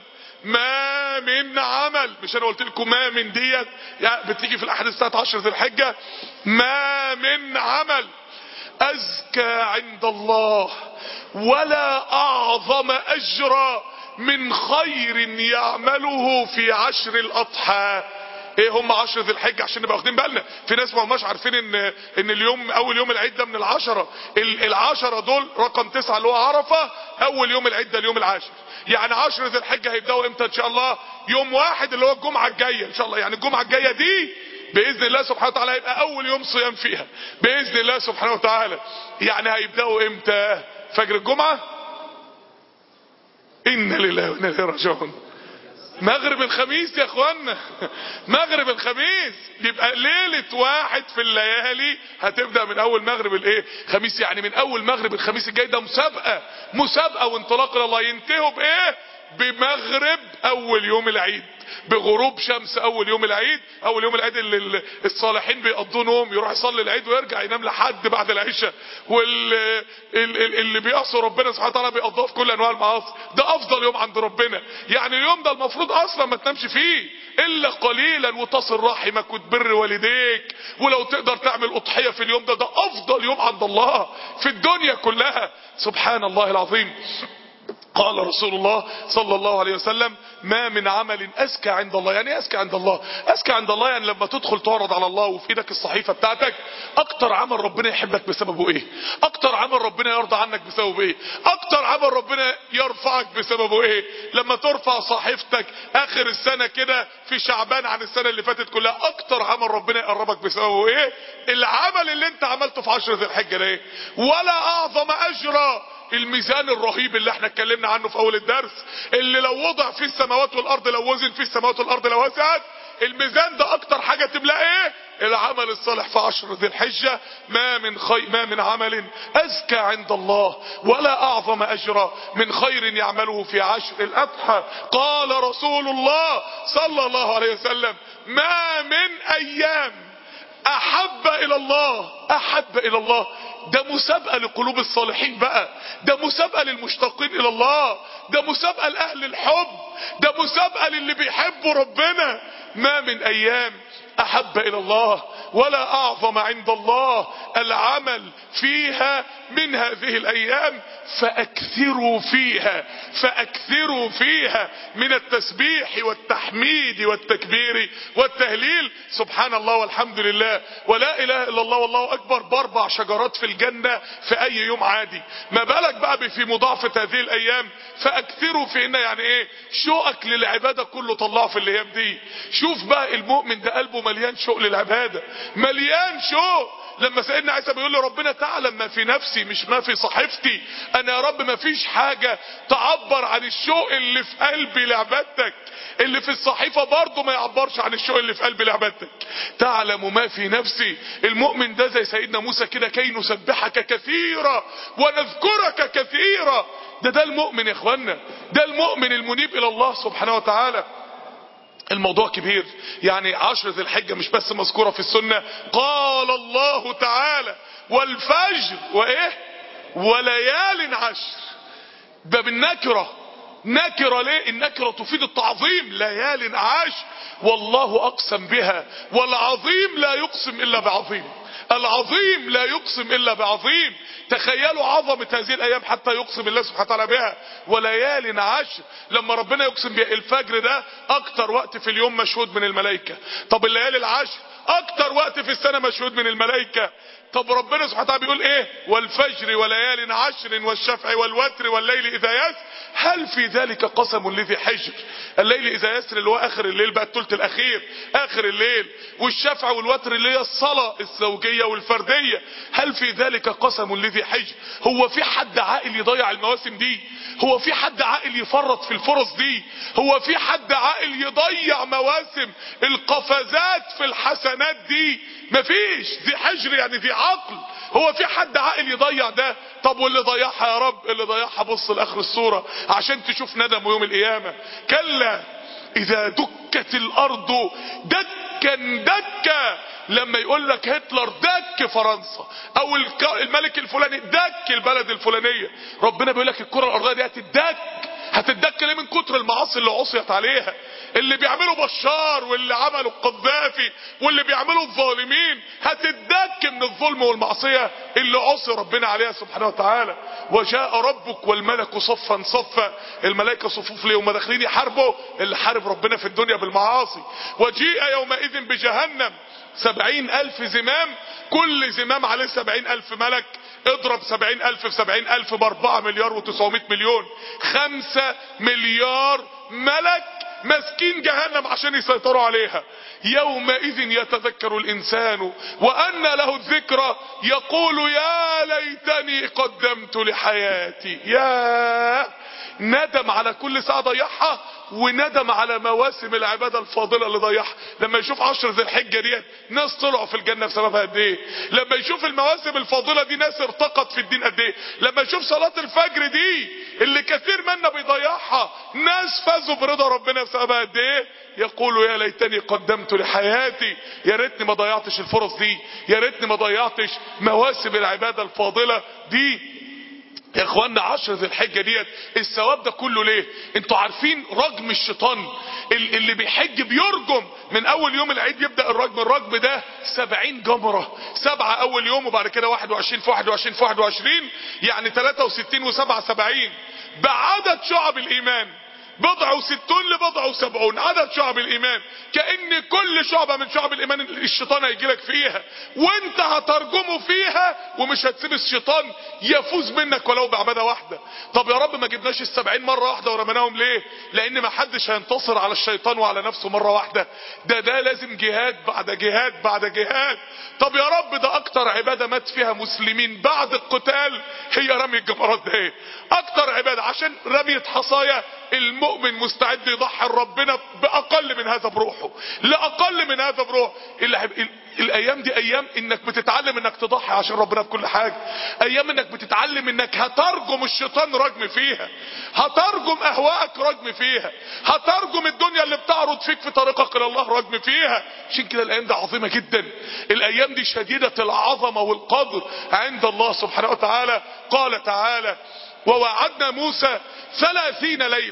ما من عمل مش انا قلت لكم ما من ديت يعني بتيجي في الاحاديث بتاعت 10 ذي الحجه ما من عمل أزكى عند الله ولا أعظم أجرا من خير يعمله في عشر الأضحى ايه هم عشر ذي الحجة عشان نبقى واخدين بالنا في ناس ما هماش عارفين ان ان اليوم اول يوم العيد ده من العشرة العشرة دول رقم تسعة اللي هو عرفة اول يوم العيد ده اليوم العاشر يعني عشر ذي الحجة هيبدأوا امتى ان شاء الله يوم واحد اللي هو الجمعة الجاية ان شاء الله يعني الجمعة الجاية دي باذن الله سبحانه وتعالى هيبقى اول يوم صيام فيها باذن الله سبحانه وتعالى يعني هيبداوا امتى فجر الجمعه ان لله وانا اليه راجعون مغرب الخميس يا اخوانا مغرب الخميس يبقى ليلة واحد في الليالي هتبدأ من اول مغرب الايه خميس يعني من اول مغرب الخميس الجاي ده مسابقة مسابقة وانطلاق الى الله ينتهوا بايه بمغرب اول يوم العيد بغروب شمس اول يوم العيد اول يوم العيد اللي الصالحين بيقضوا نوم يروح يصلي العيد ويرجع ينام لحد بعد العشاء واللي بيعصوا ربنا سبحانه وتعالى بيقضوه في كل انواع المعاصي ده افضل يوم عند ربنا يعني اليوم ده المفروض اصلا ما تنامش فيه الا قليلا وتصل رحمك وتبر والديك ولو تقدر تعمل اضحيه في اليوم ده ده افضل يوم عند الله في الدنيا كلها سبحان الله العظيم قال رسول الله صلى الله عليه وسلم ما من عمل أزكى عند الله يعني أزكى عند الله أزكى عند الله يعني لما تدخل تعرض على الله وفي ايدك الصحيفة بتاعتك أكتر عمل ربنا يحبك بسببه إيه أكتر عمل ربنا يرضى عنك بسببه إيه أكتر عمل ربنا يرفعك بسببه إيه لما ترفع صحيفتك آخر السنة كده في شعبان عن السنة اللي فاتت كلها أكتر عمل ربنا يقربك بسببه إيه العمل اللي انت عملته في عشر ذي الحجة ده إيه ولا أعظم أجرا الميزان الرهيب اللي احنا اتكلمنا عنه في اول الدرس اللي لو وضع فيه السماوات والارض لو وزن فيه السماوات والارض لو وسعت الميزان ده اكتر حاجة تملأ ايه العمل الصالح في عشر ذي الحجة ما من خير ما من عمل ازكى عند الله ولا اعظم اجرا من خير يعمله في عشر الاضحى قال رسول الله صلى الله عليه وسلم ما من ايام احب الى الله احب الى الله ده مسابقة لقلوب الصالحين بقى ده مسابقة للمشتاقين الى الله ده مسابقة لاهل الحب ده مسابقة للي بيحبوا ربنا ما من ايام احب الى الله ولا اعظم عند الله العمل فيها من هذه الايام فاكثروا فيها فاكثروا فيها من التسبيح والتحميد والتكبير والتهليل سبحان الله والحمد لله ولا اله الا الله والله اكبر باربع شجرات في الجنة في اي يوم عادي ما بالك بقى في مضاعفة هذه الايام فاكثروا فينا يعني ايه شوقك للعبادة كله طلعه في الايام دي شوف بقى المؤمن ده قلبه مليان شوق للعبادة مليان شوق لما سيدنا عيسى بيقول له ربنا تعلم ما في نفسي مش ما في صحيفتي انا يا رب ما فيش حاجة تعبر عن الشوق اللي في قلبي لعبادتك اللي في الصحيفة برضه ما يعبرش عن الشوق اللي في قلبي لعبادتك تعلم ما في نفسي المؤمن ده زي سيدنا موسى كده كي نسبحك كثيرا ونذكرك كثيرا ده ده المؤمن يا اخوانا ده المؤمن المنيب الى الله سبحانه وتعالى الموضوع كبير يعني عشر ذي الحجة مش بس مذكورة في السنة قال الله تعالى والفجر وايه وليال عشر ده بالنكرة نكرة ليه النكرة تفيد التعظيم ليال عشر والله اقسم بها والعظيم لا يقسم الا بعظيم العظيم لا يقسم الا بعظيم تخيلوا عظمة هذه الايام حتى يقسم الله سبحانه وتعالى بها وليال عشر لما ربنا يقسم بها الفجر ده اكتر وقت في اليوم مشهود من الملائكة طب الليالي العشر اكتر وقت في السنة مشهود من الملائكة طب ربنا سبحانه وتعالى بيقول ايه والفجر وليال عشر والشفع والوتر والليل اذا يسر هل في ذلك قسم لذي حجر الليل اذا يسر اللي هو اخر الليل بقى الثلث الاخير اخر الليل والشفع والوتر اللي هي الصلاة الزوجية والفردية هل في ذلك قسم لذي حجر هو في حد عاقل يضيع المواسم دي هو في حد عاقل يفرط في الفرص دي هو في حد عاقل يضيع مواسم القفزات في الحسنات دي مفيش ذي حجر يعني ذي عقل هو في حد عاقل يضيع ده طب واللي ضيعها يا رب اللي ضيعها بص لاخر الصورة عشان تشوف ندم يوم القيامة كلا اذا دكت الارض دكا دكا لما يقول لك هتلر دك فرنسا او الملك الفلاني دك البلد الفلانية ربنا بيقول لك الكرة الارضية دي هتدك هتدك ليه من كتر المعاصي اللي عصيت عليها اللي بيعملوا بشار واللي عملوا القذافي واللي بيعملوا الظالمين هتدك من الظلم والمعصية اللي عصي ربنا عليها سبحانه وتعالى وجاء ربك والملك صفا صفا الملائكة صفوف ليه وما داخلين يحاربوا اللي حارب ربنا في الدنيا بالمعاصي وجيء يومئذ بجهنم سبعين الف زمام كل زمام عليه سبعين الف ملك اضرب سبعين الف في سبعين الف باربعة مليار وتسعمائة مليون خمسة مليار ملك ماسكين جهنم عشان يسيطروا عليها يومئذ يتذكر الانسان وان له الذكرى يقول يا ليتني قدمت لحياتي يا ندم على كل ساعة ضيعها وندم على مواسم العبادة الفاضلة اللي ضيعها لما يشوف عشر ذي الحجة ديت ناس طلعوا في الجنة بسببها قد ايه لما يشوف المواسم الفاضلة دي ناس ارتقت في الدين قد ايه لما يشوف صلاة الفجر دي اللي كثير منا بيضيعها ناس فازوا برضا ربنا بسببها قد ايه يقول يا ليتني قدمت لحياتي يا ريتني ما ضيعتش الفرص دي يا ريتني ما ضيعتش مواسم العبادة الفاضلة دي يا اخوانا عشر ذي الحجة ديت الثواب ده كله ليه انتوا عارفين رجم الشيطان اللي بيحج بيرجم من اول يوم العيد يبدأ الرجم الرجم ده سبعين جمرة سبعة اول يوم وبعد كده واحد وعشرين في واحد وعشرين في واحد وعشرين يعني تلاتة وستين وسبعة سبعين بعدد شعب الايمان بضع وستون لبضع وسبعون عدد شعب الايمان كأن كل شعبة من شعب الايمان الشيطان هيجيلك فيها وانت هترجمه فيها ومش هتسيب الشيطان يفوز منك ولو بعبادة واحدة طب يا رب ما جبناش السبعين مرة واحدة ورميناهم ليه لان ما حدش هينتصر على الشيطان وعلى نفسه مرة واحدة ده ده لازم جهاد بعد جهاد بعد جهاد طب يا رب ده اكتر عبادة مات فيها مسلمين بعد القتال هي رمي الجمرات ده ايه اكتر عبادة عشان رمية حصايا المؤمن مستعد يضحي ربنا باقل من هذا بروحه لاقل من هذا بروح الايام دي ايام انك بتتعلم انك تضحي عشان ربنا بكل حاجة ايام انك بتتعلم انك هترجم الشيطان رجم فيها هترجم اهواءك رجم فيها هترجم الدنيا اللي بتعرض فيك في طريقك الى الله رجم فيها عشان كده الايام دي عظيمة جدا الايام دي شديدة العظمة والقدر عند الله سبحانه وتعالى قال تعالى ووعدنا موسى ثلاثين ليلة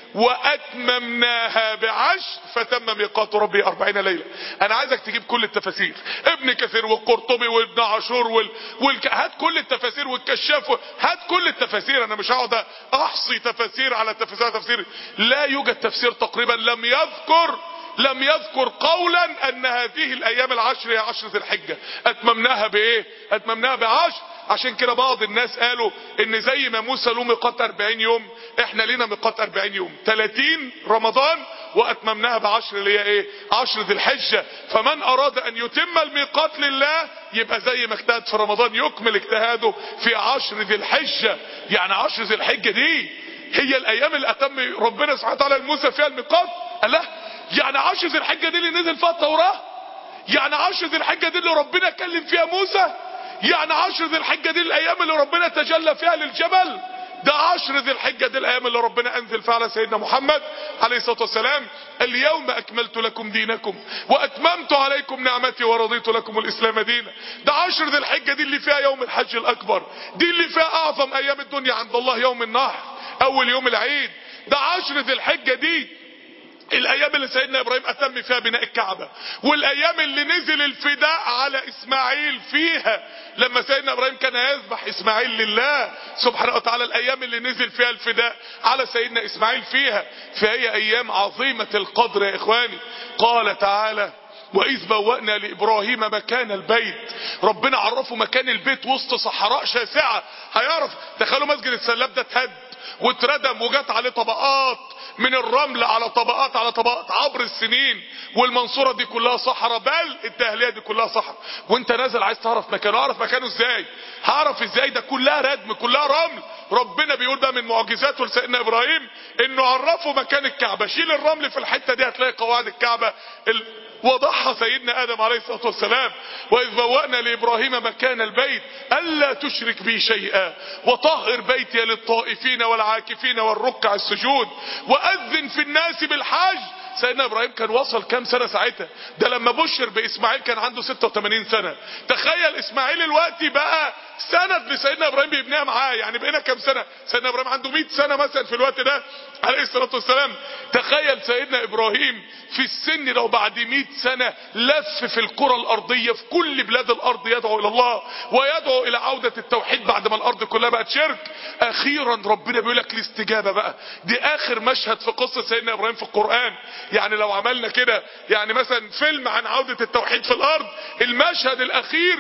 واتممناها بعشر فتم ميقات ربي أربعين ليلة انا عايزك تجيب كل التفاسير ابن كثير والقرطبي وابن عاشور وال... وال... هات كل التفاسير والكشاف و... هات كل التفاسير انا مش هقعد احصي تفاسير على تفاسير على تفسير لا يوجد تفسير تقريبا لم يذكر لم يذكر قولا ان هذه الايام العشر هي عشر ذي الحجه اتممناها بايه اتممناها بعشر عشان كده بعض الناس قالوا ان زي ما موسى له ميقات 40 يوم احنا لينا ميقات 40 يوم 30 رمضان واتممناها بعشر اللي هي ايه عشر ذي الحجه فمن اراد ان يتم الميقات لله يبقى زي ما اجتهد في رمضان يكمل اجتهاده في عشر ذي الحجه يعني عشر ذي الحجه دي هي الايام اللي اتم ربنا سبحانه وتعالى لموسى فيها الميقات قال لا يعني عشر ذي الحجه دي اللي نزل فيها التوراه يعني عشر ذي الحجه دي اللي ربنا كلم فيها موسى يعني عشر ذي الحجه دي الايام اللي ربنا تجلى فيها للجبل ده عشر ذي الحجة دي الأيام اللي ربنا أنزل فيها على سيدنا محمد عليه الصلاة والسلام اليوم أكملت لكم دينكم وأتممت عليكم نعمتي ورضيت لكم الإسلام دينا ده عشر ذي الحجة دي اللي فيها يوم الحج الأكبر دي اللي فيها أعظم أيام الدنيا عند الله يوم النحر أول يوم العيد ده عشر ذي الحجة دي الايام اللي سيدنا ابراهيم اتم فيها بناء الكعبة والايام اللي نزل الفداء على اسماعيل فيها لما سيدنا ابراهيم كان يذبح اسماعيل لله سبحانه وتعالى الايام اللي نزل فيها الفداء على سيدنا اسماعيل فيها فهي ايام عظيمة القدر يا اخواني قال تعالى واذ بوأنا لابراهيم مكان البيت ربنا عرفه مكان البيت وسط صحراء شاسعة هيعرف تخيلوا مسجد السلاب ده اتهد واتردم وجات عليه طبقات من الرمل على طبقات على طبقات عبر السنين والمنصورة دي كلها صحراء بل الدهلية دي كلها صحراء وانت نازل عايز تعرف مكانه اعرف مكانه ازاي هعرف ازاي ده كلها ردم كلها رمل ربنا بيقول بقى من معجزاته لسيدنا ابراهيم انه عرفه مكان الكعبة شيل الرمل في الحتة دي هتلاقي قواعد الكعبة ال... وضحى سيدنا ادم عليه الصلاة والسلام واذ بوأنا لابراهيم مكان البيت الا تشرك بي شيئا وطهر بيتي للطائفين والعاكفين والركع السجود واذن في الناس بالحج سيدنا ابراهيم كان وصل كام سنة ساعتها ده لما بشر باسماعيل كان عنده 86 سنة تخيل اسماعيل الوقت بقى سند لسيدنا ابراهيم بيبنيها معاه يعني بقينا كام سنة سيدنا ابراهيم عنده 100 سنة مثلا في الوقت ده عليه الصلاة والسلام تخيل سيدنا ابراهيم في السن لو بعد 100 سنة لف في الكرة الارضية في كل بلاد الارض يدعو الى الله ويدعو الى عودة التوحيد بعد ما الارض كلها بقت شرك اخيرا ربنا بيقول لك الاستجابة بقى دي اخر مشهد في قصة سيدنا ابراهيم في القرآن يعني لو عملنا كده يعني مثلا فيلم عن عودة التوحيد في الارض المشهد الاخير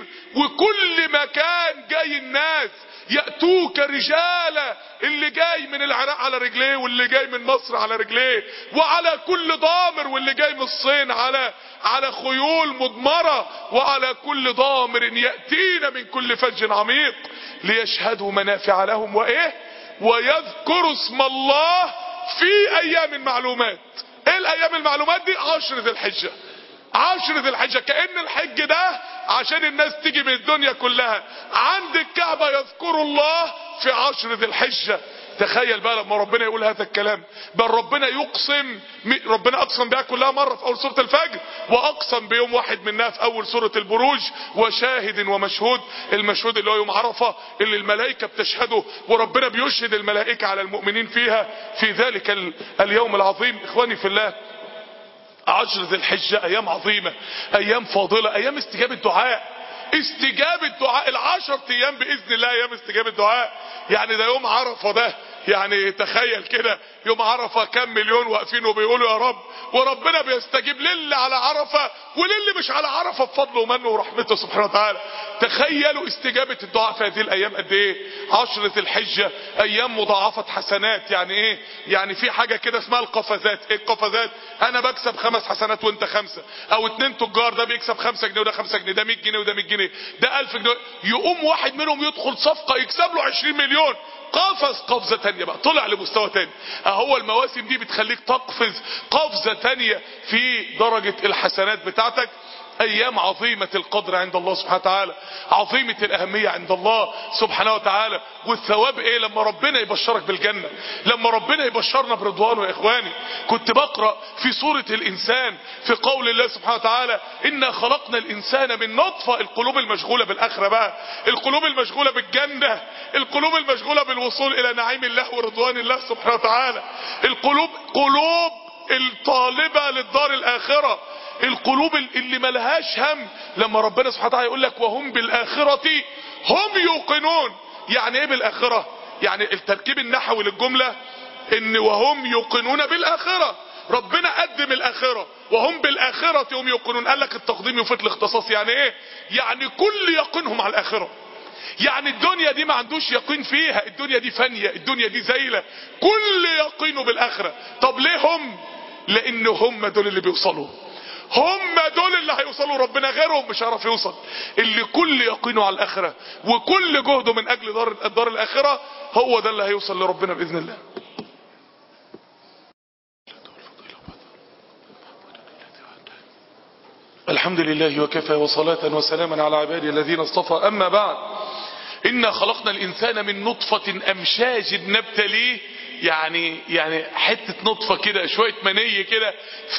وكل مكان جاي الناس يأتوك رجالا اللي جاي من العراق على رجليه واللي جاي من مصر على رجليه وعلى كل ضامر واللي جاي من الصين على على خيول مضمرة وعلى كل ضامر يأتينا من كل فج عميق ليشهدوا منافع لهم وايه ويذكروا اسم الله في ايام معلومات ايه الايام المعلومات دي عشر ذي الحجة عشر ذي الحجة كأن الحج ده عشان الناس تيجي من الدنيا كلها عند الكعبة يذكروا الله في عشر ذي الحجة تخيل بقى لما ربنا يقول هذا الكلام بل ربنا يقسم ربنا اقسم بها كلها مرة في اول سورة الفجر واقسم بيوم واحد منها في اول سورة البروج وشاهد ومشهود المشهود اللي هو يوم عرفة اللي الملائكة بتشهده وربنا بيشهد الملائكة على المؤمنين فيها في ذلك ال... اليوم العظيم اخواني في الله عشر ذي الحجة ايام عظيمة ايام فاضلة ايام استجابة دعاء استجابة دعاء العشر ايام باذن الله ايام استجابة دعاء يعني ده يوم عرفة ده يعني تخيل كده يوم عرفة كم مليون واقفين وبيقولوا يا رب وربنا بيستجيب للي على عرفة وللي مش على عرفة بفضله ومنه ورحمته سبحانه وتعالى تخيلوا استجابة الدعاء في هذه الايام قد ايه عشرة الحجة ايام مضاعفة حسنات يعني ايه يعني في حاجة كده اسمها القفزات ايه القفزات انا بكسب خمس حسنات وانت خمسة او اتنين تجار ده بيكسب خمسة جنيه وده خمسة جنيه ده 100 جنيه وده 100 جنيه ده 1000 جنيه يقوم واحد منهم يدخل صفقة يكسب له 20 مليون قفز قفزة تانية بقى طلع لمستوى تاني اهو المواسم دي بتخليك تقفز قفزة تانية في درجة الحسنات بتاعتك ايام عظيمة القدر عند الله سبحانه وتعالى عظيمة الاهمية عند الله سبحانه وتعالى والثواب ايه لما ربنا يبشرك بالجنة لما ربنا يبشرنا برضوانه يا اخواني كنت بقرأ في سورة الانسان في قول الله سبحانه وتعالى انا خلقنا الانسان من نطفة القلوب المشغولة بالاخرة بقى القلوب المشغولة بالجنة القلوب المشغولة بالوصول الى نعيم الله ورضوان الله سبحانه وتعالى القلوب قلوب الطالبة للدار الاخرة القلوب اللي ملهاش هم لما ربنا سبحانه وتعالى يقول لك وهم بالاخرة هم يوقنون يعني ايه بالاخرة يعني التركيب النحوي للجملة ان وهم يوقنون بالاخرة ربنا قدم الاخرة وهم بالاخرة هم يوقنون قال لك التقديم يفيد الاختصاص يعني ايه يعني كل يقينهم على الاخرة يعني الدنيا دي ما عندوش يقين فيها الدنيا دي فانية الدنيا دي زايلة كل يقينه بالاخرة طب ليه هم لان هم دول اللي بيوصلوا هم دول اللي هيوصلوا ربنا غيرهم مش هيعرف يوصل اللي كل يقينه على الاخره وكل جهده من اجل دار الدار الاخره هو ده اللي هيوصل لربنا باذن الله الحمد لله وكفى وصلاة وسلاما على عباده الذين اصطفى اما بعد انا خلقنا الانسان من نطفة امشاج نبتليه يعني يعني حتة نطفة كده شوية مني كده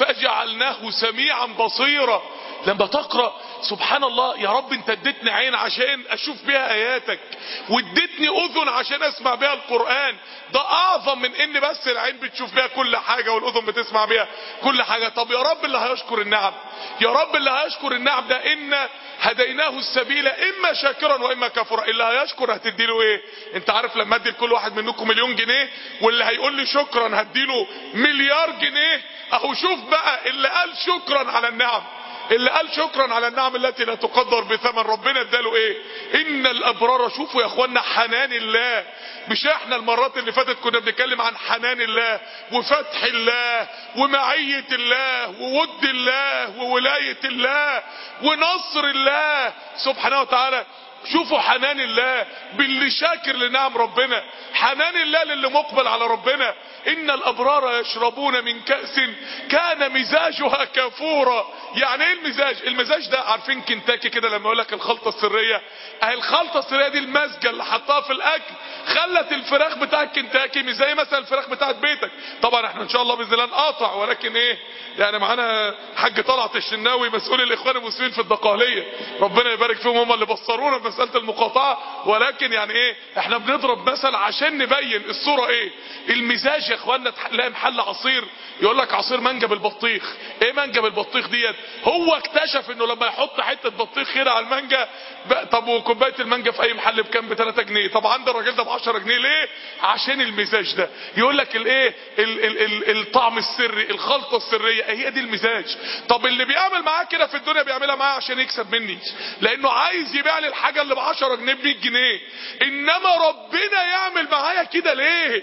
فجعلناه سميعا بصيرا لما تقرأ سبحان الله يا رب انت اديتني عين عشان اشوف بيها اياتك واديتني اذن عشان اسمع بيها القرآن ده اعظم من ان بس العين بتشوف بيها كل حاجة والاذن بتسمع بيها كل حاجة طب يا رب اللي هيشكر النعم يا رب اللي هيشكر النعم ده ان هديناه السبيل اما شاكرا واما كفورا اللي هيشكر هتديله ايه انت عارف لما ادي لكل واحد منكم مليون جنيه واللي هيقول لي شكرا هديله مليار جنيه اهو شوف بقى اللي قال شكرا على النعم اللي قال شكرا على النعم التي لا تقدر بثمن ربنا اداله ايه ان الابرار شوفوا يا اخوانا حنان الله مش احنا المرات اللي فاتت كنا بنتكلم عن حنان الله وفتح الله ومعية الله وود الله وولاية الله ونصر الله سبحانه وتعالى شوفوا حنان الله باللي شاكر لنعم ربنا حنان الله للي مقبل على ربنا ان الابرار يشربون من كأس كان مزاجها كافورا يعني ايه المزاج المزاج ده عارفين كنتاكي كده لما يقول لك الخلطة السرية اهي الخلطة السرية دي المزجة اللي حطها في الاكل خلت الفراخ بتاعت كنتاكي مش زي مثلا الفراخ بتاعت بيتك طبعا احنا ان شاء الله باذن الله نقاطع ولكن ايه يعني معانا حاج طلعت الشناوي مسؤول الاخوان المسلمين في الدقهليه ربنا يبارك فيهم هم اللي بصرونا بمساله المقاطعه ولكن يعني ايه احنا بنضرب مثل عشان نبين الصوره ايه المزاج يا اخوانا تلاقي محل عصير يقول لك عصير مانجا بالبطيخ ايه مانجا بالبطيخ ديت هو اكتشف انه لما يحط حته بطيخ كده على المانجا طب وكوبايه المانجا في اي محل بكام ب 3 جنيه طب عند الراجل ده ب 10 جنيه ليه عشان المزاج ده يقول لك الايه ال ال ال الطعم السري الخلطه السريه هي دي المزاج طب اللي بيعمل معاه كده في الدنيا بيعملها معاه عشان يكسب مني لانه عايز يبيع لي الحاجه اللي ب 10 جنيه ب 100 جنيه انما ربنا يعمل معايا كده ليه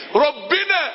ربنا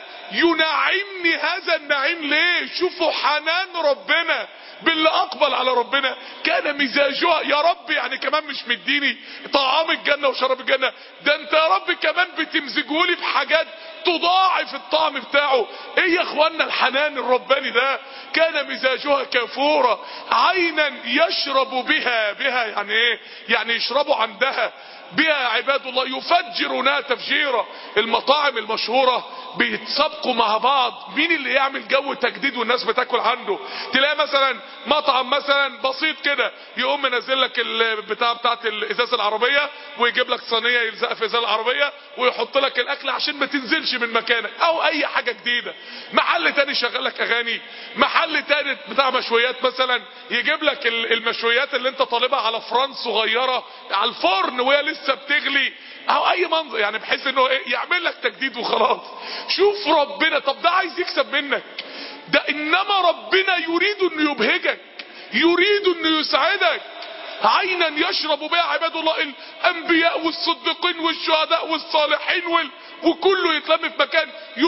ينعمني هذا النعيم ليه شوفوا حنان ربنا باللي اقبل على ربنا كان مزاجها يا رب يعني كمان مش مديني طعام الجنة وشراب الجنة ده انت يا رب كمان بتمزجهولي بحاجات تضاعف الطعم بتاعه ايه يا اخوانا الحنان الرباني ده كان مزاجها كافورا عينا يشرب بها بها يعني ايه يعني يشربوا عندها بها عباد الله يفجرونها تفجيرا المطاعم المشهورة بيتسابقوا مع بعض مين اللي يعمل جو تجديد والناس بتاكل عنده تلاقي مثلا مطعم مثلا بسيط كده يقوم منزل لك البتاع بتاعت الازازه العربيه ويجيب لك صينيه يلزقها في ازازه العربيه ويحط لك الاكل عشان ما تنزلش من مكانك او اي حاجه جديده محل تاني يشغل لك اغاني محل تاني بتاع مشويات مثلا يجيب لك المشويات اللي انت طالبها على فران صغيره على الفرن وهي لسه بتغلي او اي منظر يعني بحيث انه ايه يعمل لك تجديد وخلاص شوف ربنا طب ده عايز يكسب منك ده انما ربنا يريد انه يبهجك يريد انه يسعدك عينا يشرب بها عباد الله الانبياء والصديقين والشهداء والصالحين وال... وكله يتلم في مكان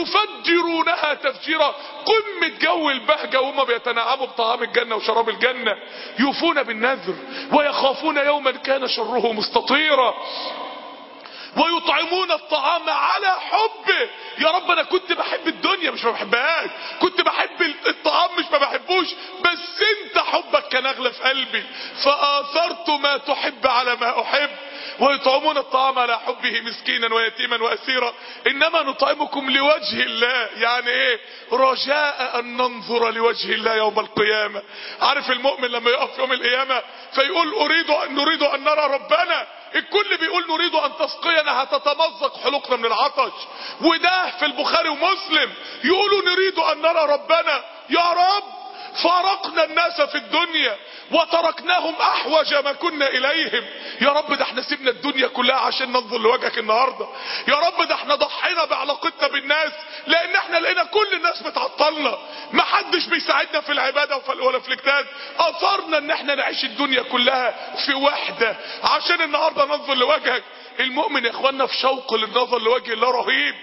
يفجرونها تفجيرا قمة جو البهجة وهم بيتنعموا بطعام الجنة وشراب الجنة يوفون بالنذر ويخافون يوما كان شره مستطيرا ويطعمون الطعام على حبه يا رب انا كنت بحب الدنيا مش ما بحبهاش كنت بحب الطعام مش ما بحبوش بس انت حبك كان اغلى في قلبي فاثرت ما تحب على ما احب ويطعمون الطعام على حبه مسكينا ويتيما واسيرا انما نطعمكم لوجه الله يعني ايه رجاء ان ننظر لوجه الله يوم القيامه عارف المؤمن لما يقف يوم القيامه فيقول اريد ان نريد ان نرى ربنا الكل بيقول نريد ان تسقينا هتتمزق حلقنا من العطش وده في البخاري ومسلم يقولوا نريد ان نرى ربنا يا رب فارقنا الناس في الدنيا وتركناهم احوج ما كنا اليهم يا رب ده احنا سيبنا الدنيا كلها عشان ننظر لوجهك النهارده يا رب ده احنا ضحينا بعلاقتنا بالناس لان احنا لقينا كل الناس بتعطلنا ما حدش بيساعدنا في العباده ولا في الاجتهاد اثرنا ان احنا نعيش الدنيا كلها في وحده عشان النهارده ننظر لوجهك المؤمن يا اخوانا في شوق للنظر لوجه الله رهيب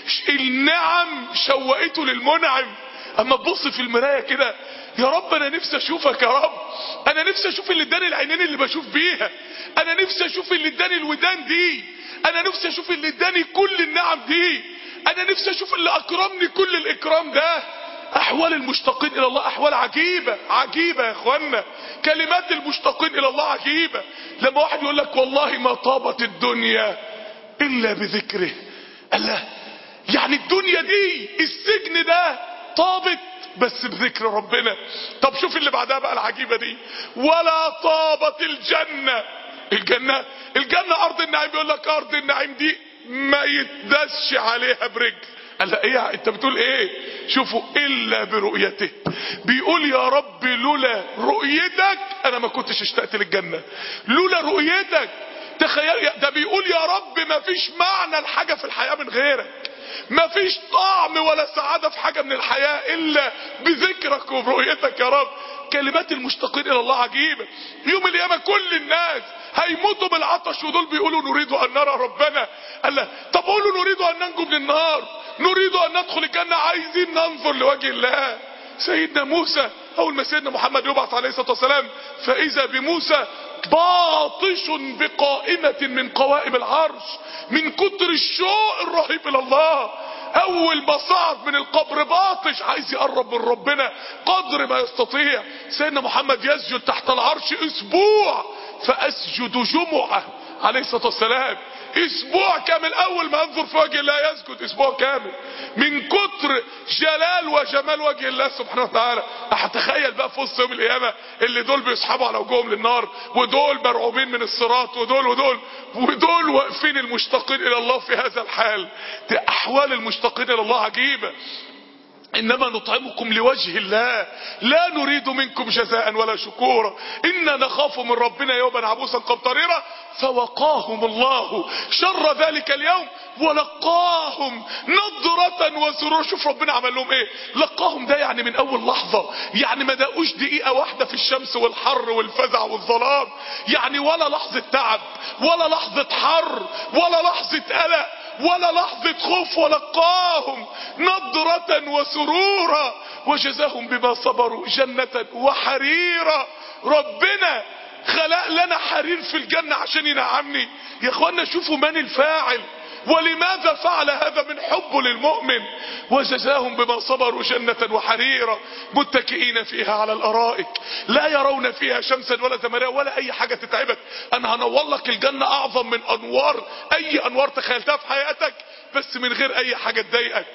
النعم شوقته للمنعم اما تبص في المرايه كده يا رب انا نفسي اشوفك يا رب انا نفسي اشوف اللي اداني العينين اللي بشوف بيها انا نفسي اشوف اللي اداني الودان دي انا نفسي اشوف اللي اداني كل النعم دي انا نفسي اشوف اللي اكرمني كل الاكرام ده احوال المشتاقين الى الله احوال عجيبة عجيبة يا اخوانا كلمات المشتاقين الى الله عجيبة لما واحد يقول لك والله ما طابت الدنيا الا بذكره الله يعني الدنيا دي السجن ده طابت بس بذكر ربنا طب شوف اللي بعدها بقى العجيبة دي ولا طابت الجنة الجنة الجنة ارض النعيم بيقول لك ارض النعيم دي ما يتدسش عليها برجل قال لا ايه انت بتقول ايه شوفوا الا برؤيته بيقول يا رب لولا رؤيتك انا ما كنتش اشتقت للجنة لولا رؤيتك تخيل ده بيقول يا رب ما فيش معنى الحاجة في الحياة من غيرك ما فيش طعم ولا سعادة في حاجة من الحياة الا بذكرك وبرؤيتك يا رب كلمات المشتاقين الى الله عجيبة يوم القيامة كل الناس هيموتوا بالعطش ودول بيقولوا نريد ان نرى ربنا قال له طب قولوا نريد ان ننجو من النار نريد ان ندخل الجنة عايزين ننظر لوجه الله سيدنا موسى اول ما سيدنا محمد يبعث عليه الصلاة والسلام فاذا بموسى باطش بقائمة من قوائم العرش من كتر الشوق الرهيب الى الله اول ما صعد من القبر باطش عايز يقرب من ربنا قدر ما يستطيع سيدنا محمد يسجد تحت العرش اسبوع فاسجد جمعة عليه الصلاة والسلام اسبوع كامل اول ما انظر في وجه الله يسجد اسبوع كامل من كتر جلال وجمال وجه الله سبحانه وتعالى هتخيل بقى في وسط يوم القيامه اللي دول بيسحبوا على وجوههم للنار ودول مرعوبين من الصراط ودول ودول ودول واقفين المشتاقين الى الله في هذا الحال دي احوال المشتاقين الى الله عجيبه انما نطعمكم لوجه الله لا نريد منكم جزاء ولا شكورا انا نخاف من ربنا يوما عبوسا قمطريرا فوقاهم الله شر ذلك اليوم ولقاهم نضرة وسرور شوف ربنا عمل لهم ايه لقاهم ده يعني من اول لحظة يعني ما دقوش دقيقة واحدة في الشمس والحر والفزع والظلام يعني ولا لحظة تعب ولا لحظة حر ولا لحظة قلق ولا لحظة خوف ولقاهم نضرة وسرورا وجزاهم بما صبروا جنة وحريرا ربنا خلق لنا حرير في الجنة عشان ينعمني يا اخوانا شوفوا من الفاعل ولماذا فعل هذا من حبه للمؤمن وجزاهم بما صبروا جنة وحريرا متكئين فيها على الارائك لا يرون فيها شمسا ولا زمريا ولا اي حاجة تتعبك انا هنور لك الجنة اعظم من انوار اي انوار تخيلتها في حياتك بس من غير اي حاجة تضايقك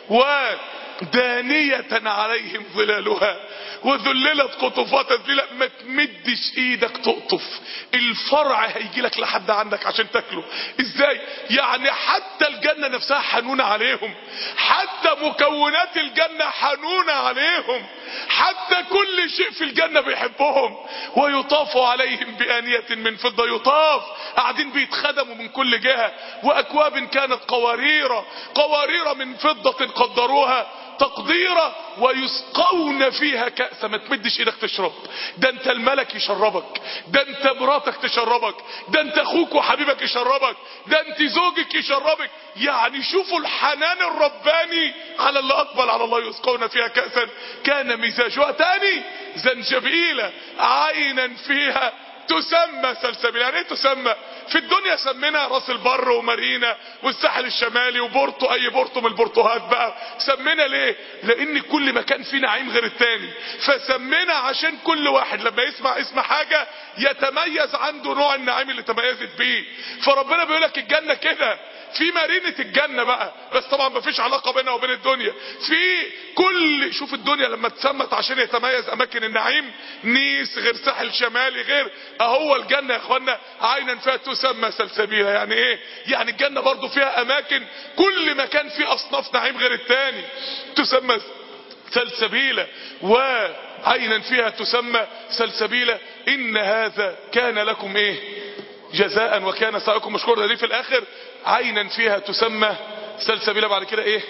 ودانية عليهم ظلالها وذللت قطوفها تذليلا ما تمدش ايدك تقطف الفرع هيجي لك لحد عندك عشان تاكله ازاي يعني حتى الجنة نفسها حنونة عليهم حتى مكونات الجنة حنونة عليهم حتى كل شيء في الجنة بيحبهم ويطاف عليهم بآنية من فضة يطاف قاعدين بيتخدموا من كل جهة واكواب كانت قوارير قوارير من فضة قدروها تقديرا ويسقون فيها كأسا ما تمدش ايدك تشرب ده انت الملك يشربك ده انت مراتك تشربك ده انت اخوك وحبيبك يشربك ده انت زوجك يشربك يعني شوفوا الحنان الرباني على اللي اقبل على الله يسقون فيها كأسا كان مزاجها تاني زنجبيلة عينا فيها تسمى سلسبيل يعني ايه تسمى في الدنيا سمينا راس البر ومارينا والساحل الشمالي وبورتو اي بورتو من البورتوهات بقى سمينا ليه لان كل مكان فيه نعيم غير التاني فسمينا عشان كل واحد لما يسمع اسم حاجة يتميز عنده نوع النعيم اللي تميزت بيه فربنا بيقول لك الجنة كده في مارينة الجنة بقى بس طبعا مفيش علاقة بينها وبين الدنيا في كل شوف الدنيا لما اتسمت عشان يتميز اماكن النعيم نيس غير ساحل شمالي غير اهو الجنة يا اخوانا عينا فيها تسمى سلسبيلة يعني ايه يعني الجنة برضو فيها اماكن كل مكان فيه اصناف نعيم غير التاني تسمى سلسبيلة وعينا فيها تسمى سلسبيلة ان هذا كان لكم ايه جزاء وكان سعيكم مشكورا دي في الاخر عينا فيها تسمى سلسبيلة بعد كده ايه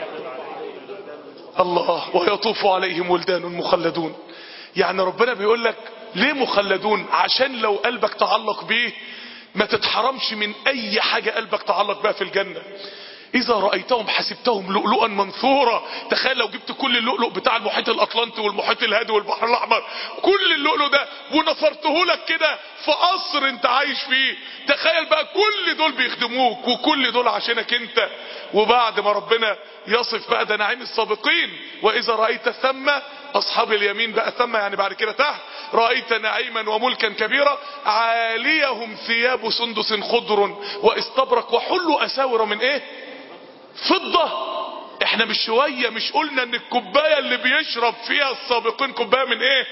الله ويطوف عليهم ولدان مخلدون يعني ربنا بيقول لك ليه مخلدون عشان لو قلبك تعلق بيه ما تتحرمش من اي حاجة قلبك تعلق بها في الجنة اذا رأيتهم حسبتهم لؤلؤا منثورا تخيل لو جبت كل اللؤلؤ بتاع المحيط الاطلنطي والمحيط الهادي والبحر الاحمر كل اللؤلؤ ده ونثرته لك كده في قصر انت عايش فيه تخيل بقى كل دول بيخدموك وكل دول عشانك انت وبعد ما ربنا يصف بقى ده نعيم السابقين واذا رأيت ثم اصحاب اليمين بقى ثم يعني بعد كده تحت رأيت نعيما وملكا كبيرا عاليهم ثياب سندس خضر واستبرق وحلوا اساور من ايه فضة احنا مش شوية مش قلنا ان الكوباية اللي بيشرب فيها السابقين كوباية من ايه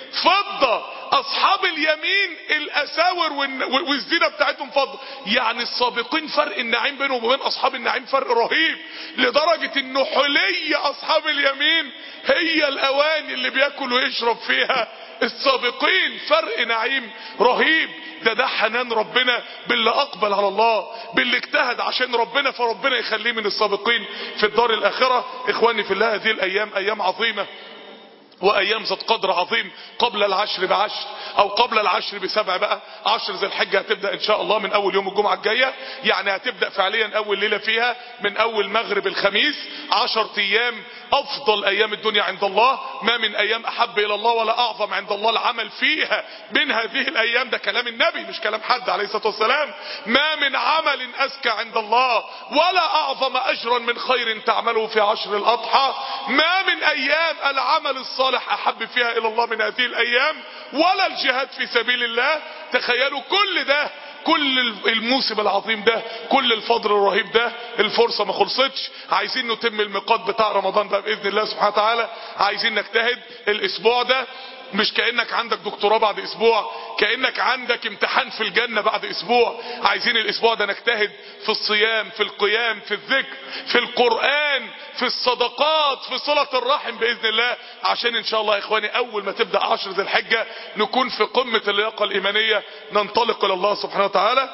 فضة اصحاب اليمين الاساور والزينة بتاعتهم فضة يعني السابقين فرق النعيم بينهم وبين اصحاب النعيم فرق رهيب لدرجة انه حلي اصحاب اليمين هي الاواني اللي بياكل ويشرب فيها السابقين فرق نعيم رهيب ده ده حنان ربنا باللي اقبل على الله باللي اجتهد عشان ربنا فربنا يخليه من السابقين في الدار الاخرة اخواني في الله هذه الايام ايام عظيمة وايام ذات قدر عظيم قبل العشر بعشر او قبل العشر بسبع بقى عشر ذي الحجة هتبدأ ان شاء الله من اول يوم الجمعة الجاية يعني هتبدأ فعليا اول ليلة فيها من اول مغرب الخميس عشر ايام افضل ايام الدنيا عند الله ما من ايام احب الى الله ولا اعظم عند الله العمل فيها من هذه الايام ده كلام النبي مش كلام حد عليه الصلاة والسلام ما من عمل ازكى عند الله ولا اعظم اجرا من خير تعمله في عشر الاضحى ما من ايام العمل الصالح احب فيها الى الله من هذه الايام ولا الجهاد في سبيل الله تخيلوا كل ده كل الموسم العظيم ده كل الفضل الرهيب ده الفرصة ما خلصتش عايزين نتم الميقات بتاع رمضان ده بإذن الله سبحانه وتعالى عايزين نجتهد الاسبوع ده مش كأنك عندك دكتوراه بعد اسبوع كأنك عندك امتحان في الجنة بعد اسبوع عايزين الاسبوع ده نجتهد في الصيام في القيام في الذكر في القرآن في الصدقات في صلة الرحم بإذن الله عشان ان شاء الله يا اخواني اول ما تبدأ عشر ذي الحجة نكون في قمة اللياقة الايمانية ننطلق الى الله سبحانه وتعالى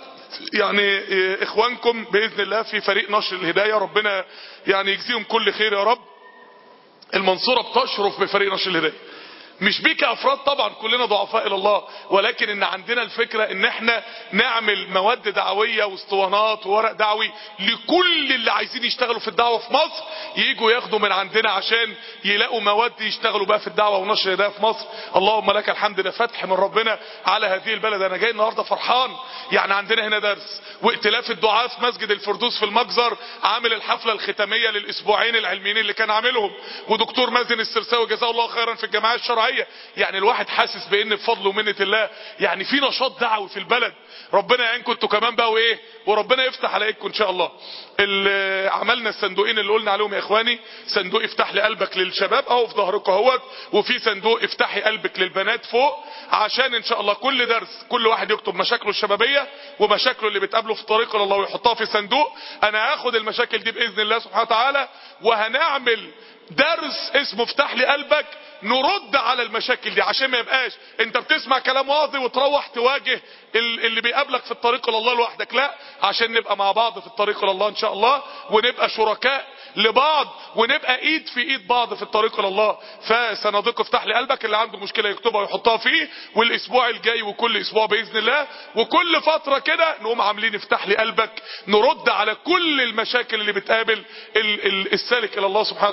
يعني اخوانكم باذن الله في فريق نشر الهداية ربنا يعني يجزيهم كل خير يا رب المنصورة بتشرف بفريق نشر الهداية مش بيك افراد طبعا كلنا ضعفاء الى الله ولكن ان عندنا الفكرة ان احنا نعمل مواد دعوية واسطوانات وورق دعوي لكل اللي عايزين يشتغلوا في الدعوة في مصر يجوا ياخدوا من عندنا عشان يلاقوا مواد يشتغلوا بقى في الدعوة ونشر ده في مصر اللهم لك الحمد ده فتح من ربنا على هذه البلد انا جاي النهاردة فرحان يعني عندنا هنا درس وائتلاف الدعاة في مسجد الفردوس في المجزر عامل الحفلة الختامية للاسبوعين العلميين اللي كان عاملهم ودكتور مازن السرساوي جزاه الله خيرا في الجماعة الشرعية الشرعية يعني الواحد حاسس بان بفضل ومنة الله يعني في نشاط دعوي في البلد ربنا يعينكم انتوا كمان بقى وايه وربنا يفتح عليكم ان شاء الله عملنا الصندوقين اللي قلنا عليهم يا اخواني صندوق افتح لي قلبك للشباب اهو في ظهركم اهوت وفي صندوق افتحي قلبك للبنات فوق عشان ان شاء الله كل درس كل واحد يكتب مشاكله الشبابيه ومشاكله اللي بتقابله في طريق الله ويحطها في صندوق انا هاخد المشاكل دي باذن الله سبحانه وتعالى وهنعمل درس اسمه افتح لي قلبك نرد على المشاكل دي عشان ما يبقاش انت بتسمع كلام واضي وتروح تواجه اللي بيقابلك في الطريق الى الله لوحدك لا عشان نبقى مع بعض في الطريق الى الله ان شاء الله ونبقى شركاء لبعض ونبقى ايد في ايد بعض في الطريق الى الله فصناديق افتح لي قلبك اللي عنده مشكله يكتبها ويحطها فيه والاسبوع الجاي وكل اسبوع باذن الله وكل فتره كده نقوم عاملين افتح لي قلبك نرد على كل المشاكل اللي بتقابل ال ال السالك الى الله سبحانه وتعالى او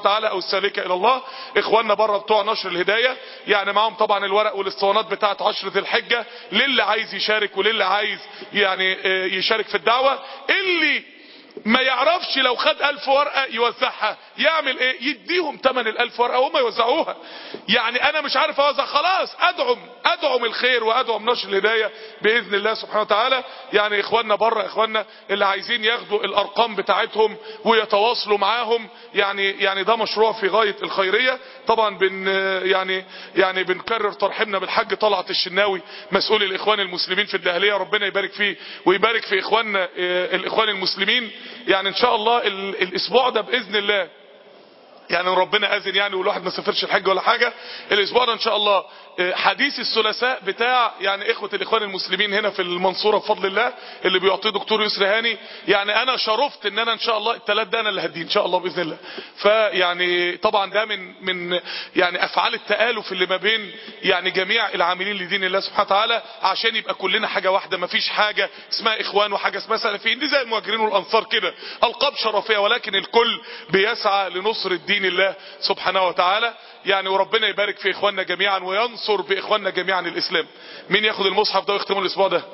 السالكة الى الله اخواننا بره بتوع نشر الهداية يعني معاهم طبعا الورق والاسطوانات بتاعت عشرة الحجة للي عايز يشارك وللي عايز يعني آه، يشارك في الدعوة اللي ما يعرفش لو خد ألف ورقة يوزعها يعمل ايه يديهم تمن الألف ورقة وهم يوزعوها يعني انا مش عارف اوزع خلاص ادعم ادعم الخير وادعم نشر الهداية باذن الله سبحانه وتعالى يعني اخواننا بره اخواننا اللي عايزين ياخدوا الارقام بتاعتهم ويتواصلوا معاهم يعني يعني ده مشروع في غاية الخيرية طبعا بن يعني يعني بنكرر ترحيبنا بالحاج طلعت الشناوي مسؤول الاخوان المسلمين في الدهلية ربنا يبارك فيه ويبارك في اخواننا آه، الاخوان المسلمين يعني ان شاء الله ال- الاسبوع ده باذن الله يعني ربنا اذن يعني والواحد ما سافرش الحج ولا حاجه الاسبوع ده ان شاء الله آه، حديث الثلاثاء بتاع يعني اخوه الاخوان المسلمين هنا في المنصوره بفضل الله اللي بيعطيه دكتور يسري هاني يعني انا شرفت ان انا ان شاء الله الثلاث ده انا اللي هديه ان شاء الله باذن الله فيعني طبعا ده من من يعني افعال التالف اللي ما بين يعني جميع العاملين لدين الله سبحانه وتعالى عشان يبقى كلنا حاجه واحده ما فيش حاجه اسمها اخوان وحاجه اسمها سلفيين دي زي المهاجرين والانصار كده القاب شرفيه ولكن الكل بيسعى لنصر دين الله سبحانه وتعالى يعني وربنا يبارك في اخواننا جميعا وينصر باخواننا جميعا الاسلام مين ياخد المصحف ده ويختمه الاسبوع ده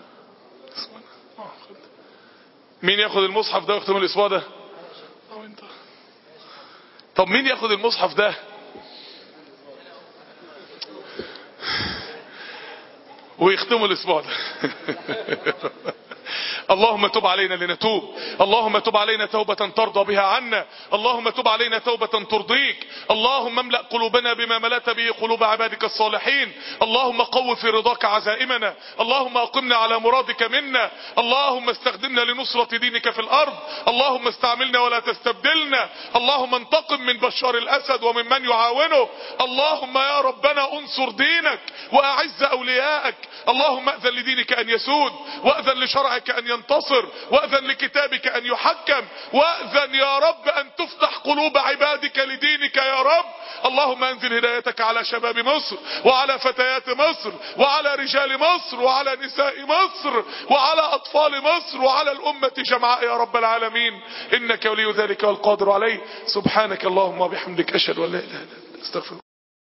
مين ياخد المصحف ده ويختمه الاسبوع ده أو انت. طب مين ياخد المصحف ده ويختموا الاسبوع ده اللهم تب علينا لنتوب اللهم تب علينا توبة ترضى بها عنا اللهم تب علينا توبة ترضيك اللهم املأ قلوبنا بما ملأت به قلوب عبادك الصالحين اللهم قو في رضاك عزائمنا اللهم اقمنا على مرادك منا اللهم استخدمنا لنصرة دينك في الارض اللهم استعملنا ولا تستبدلنا اللهم انتقم من بشار الاسد ومن من يعاونه اللهم يا ربنا انصر دينك واعز اولياءك اللهم اذن لدينك ان يسود واذن لشرعك ان ينتصر واذن لكتابك ان يحكم واذن يا رب ان تفتح قلوب عبادك لدينك يا رب اللهم انزل هدايتك على شباب مصر وعلى فتيات مصر وعلى رجال مصر وعلى نساء مصر وعلى اطفال مصر وعلى الامة جمعاء يا رب العالمين انك ولي ذلك والقادر عليه سبحانك اللهم وبحمدك اشهد ان لا اله الا انت استغفرك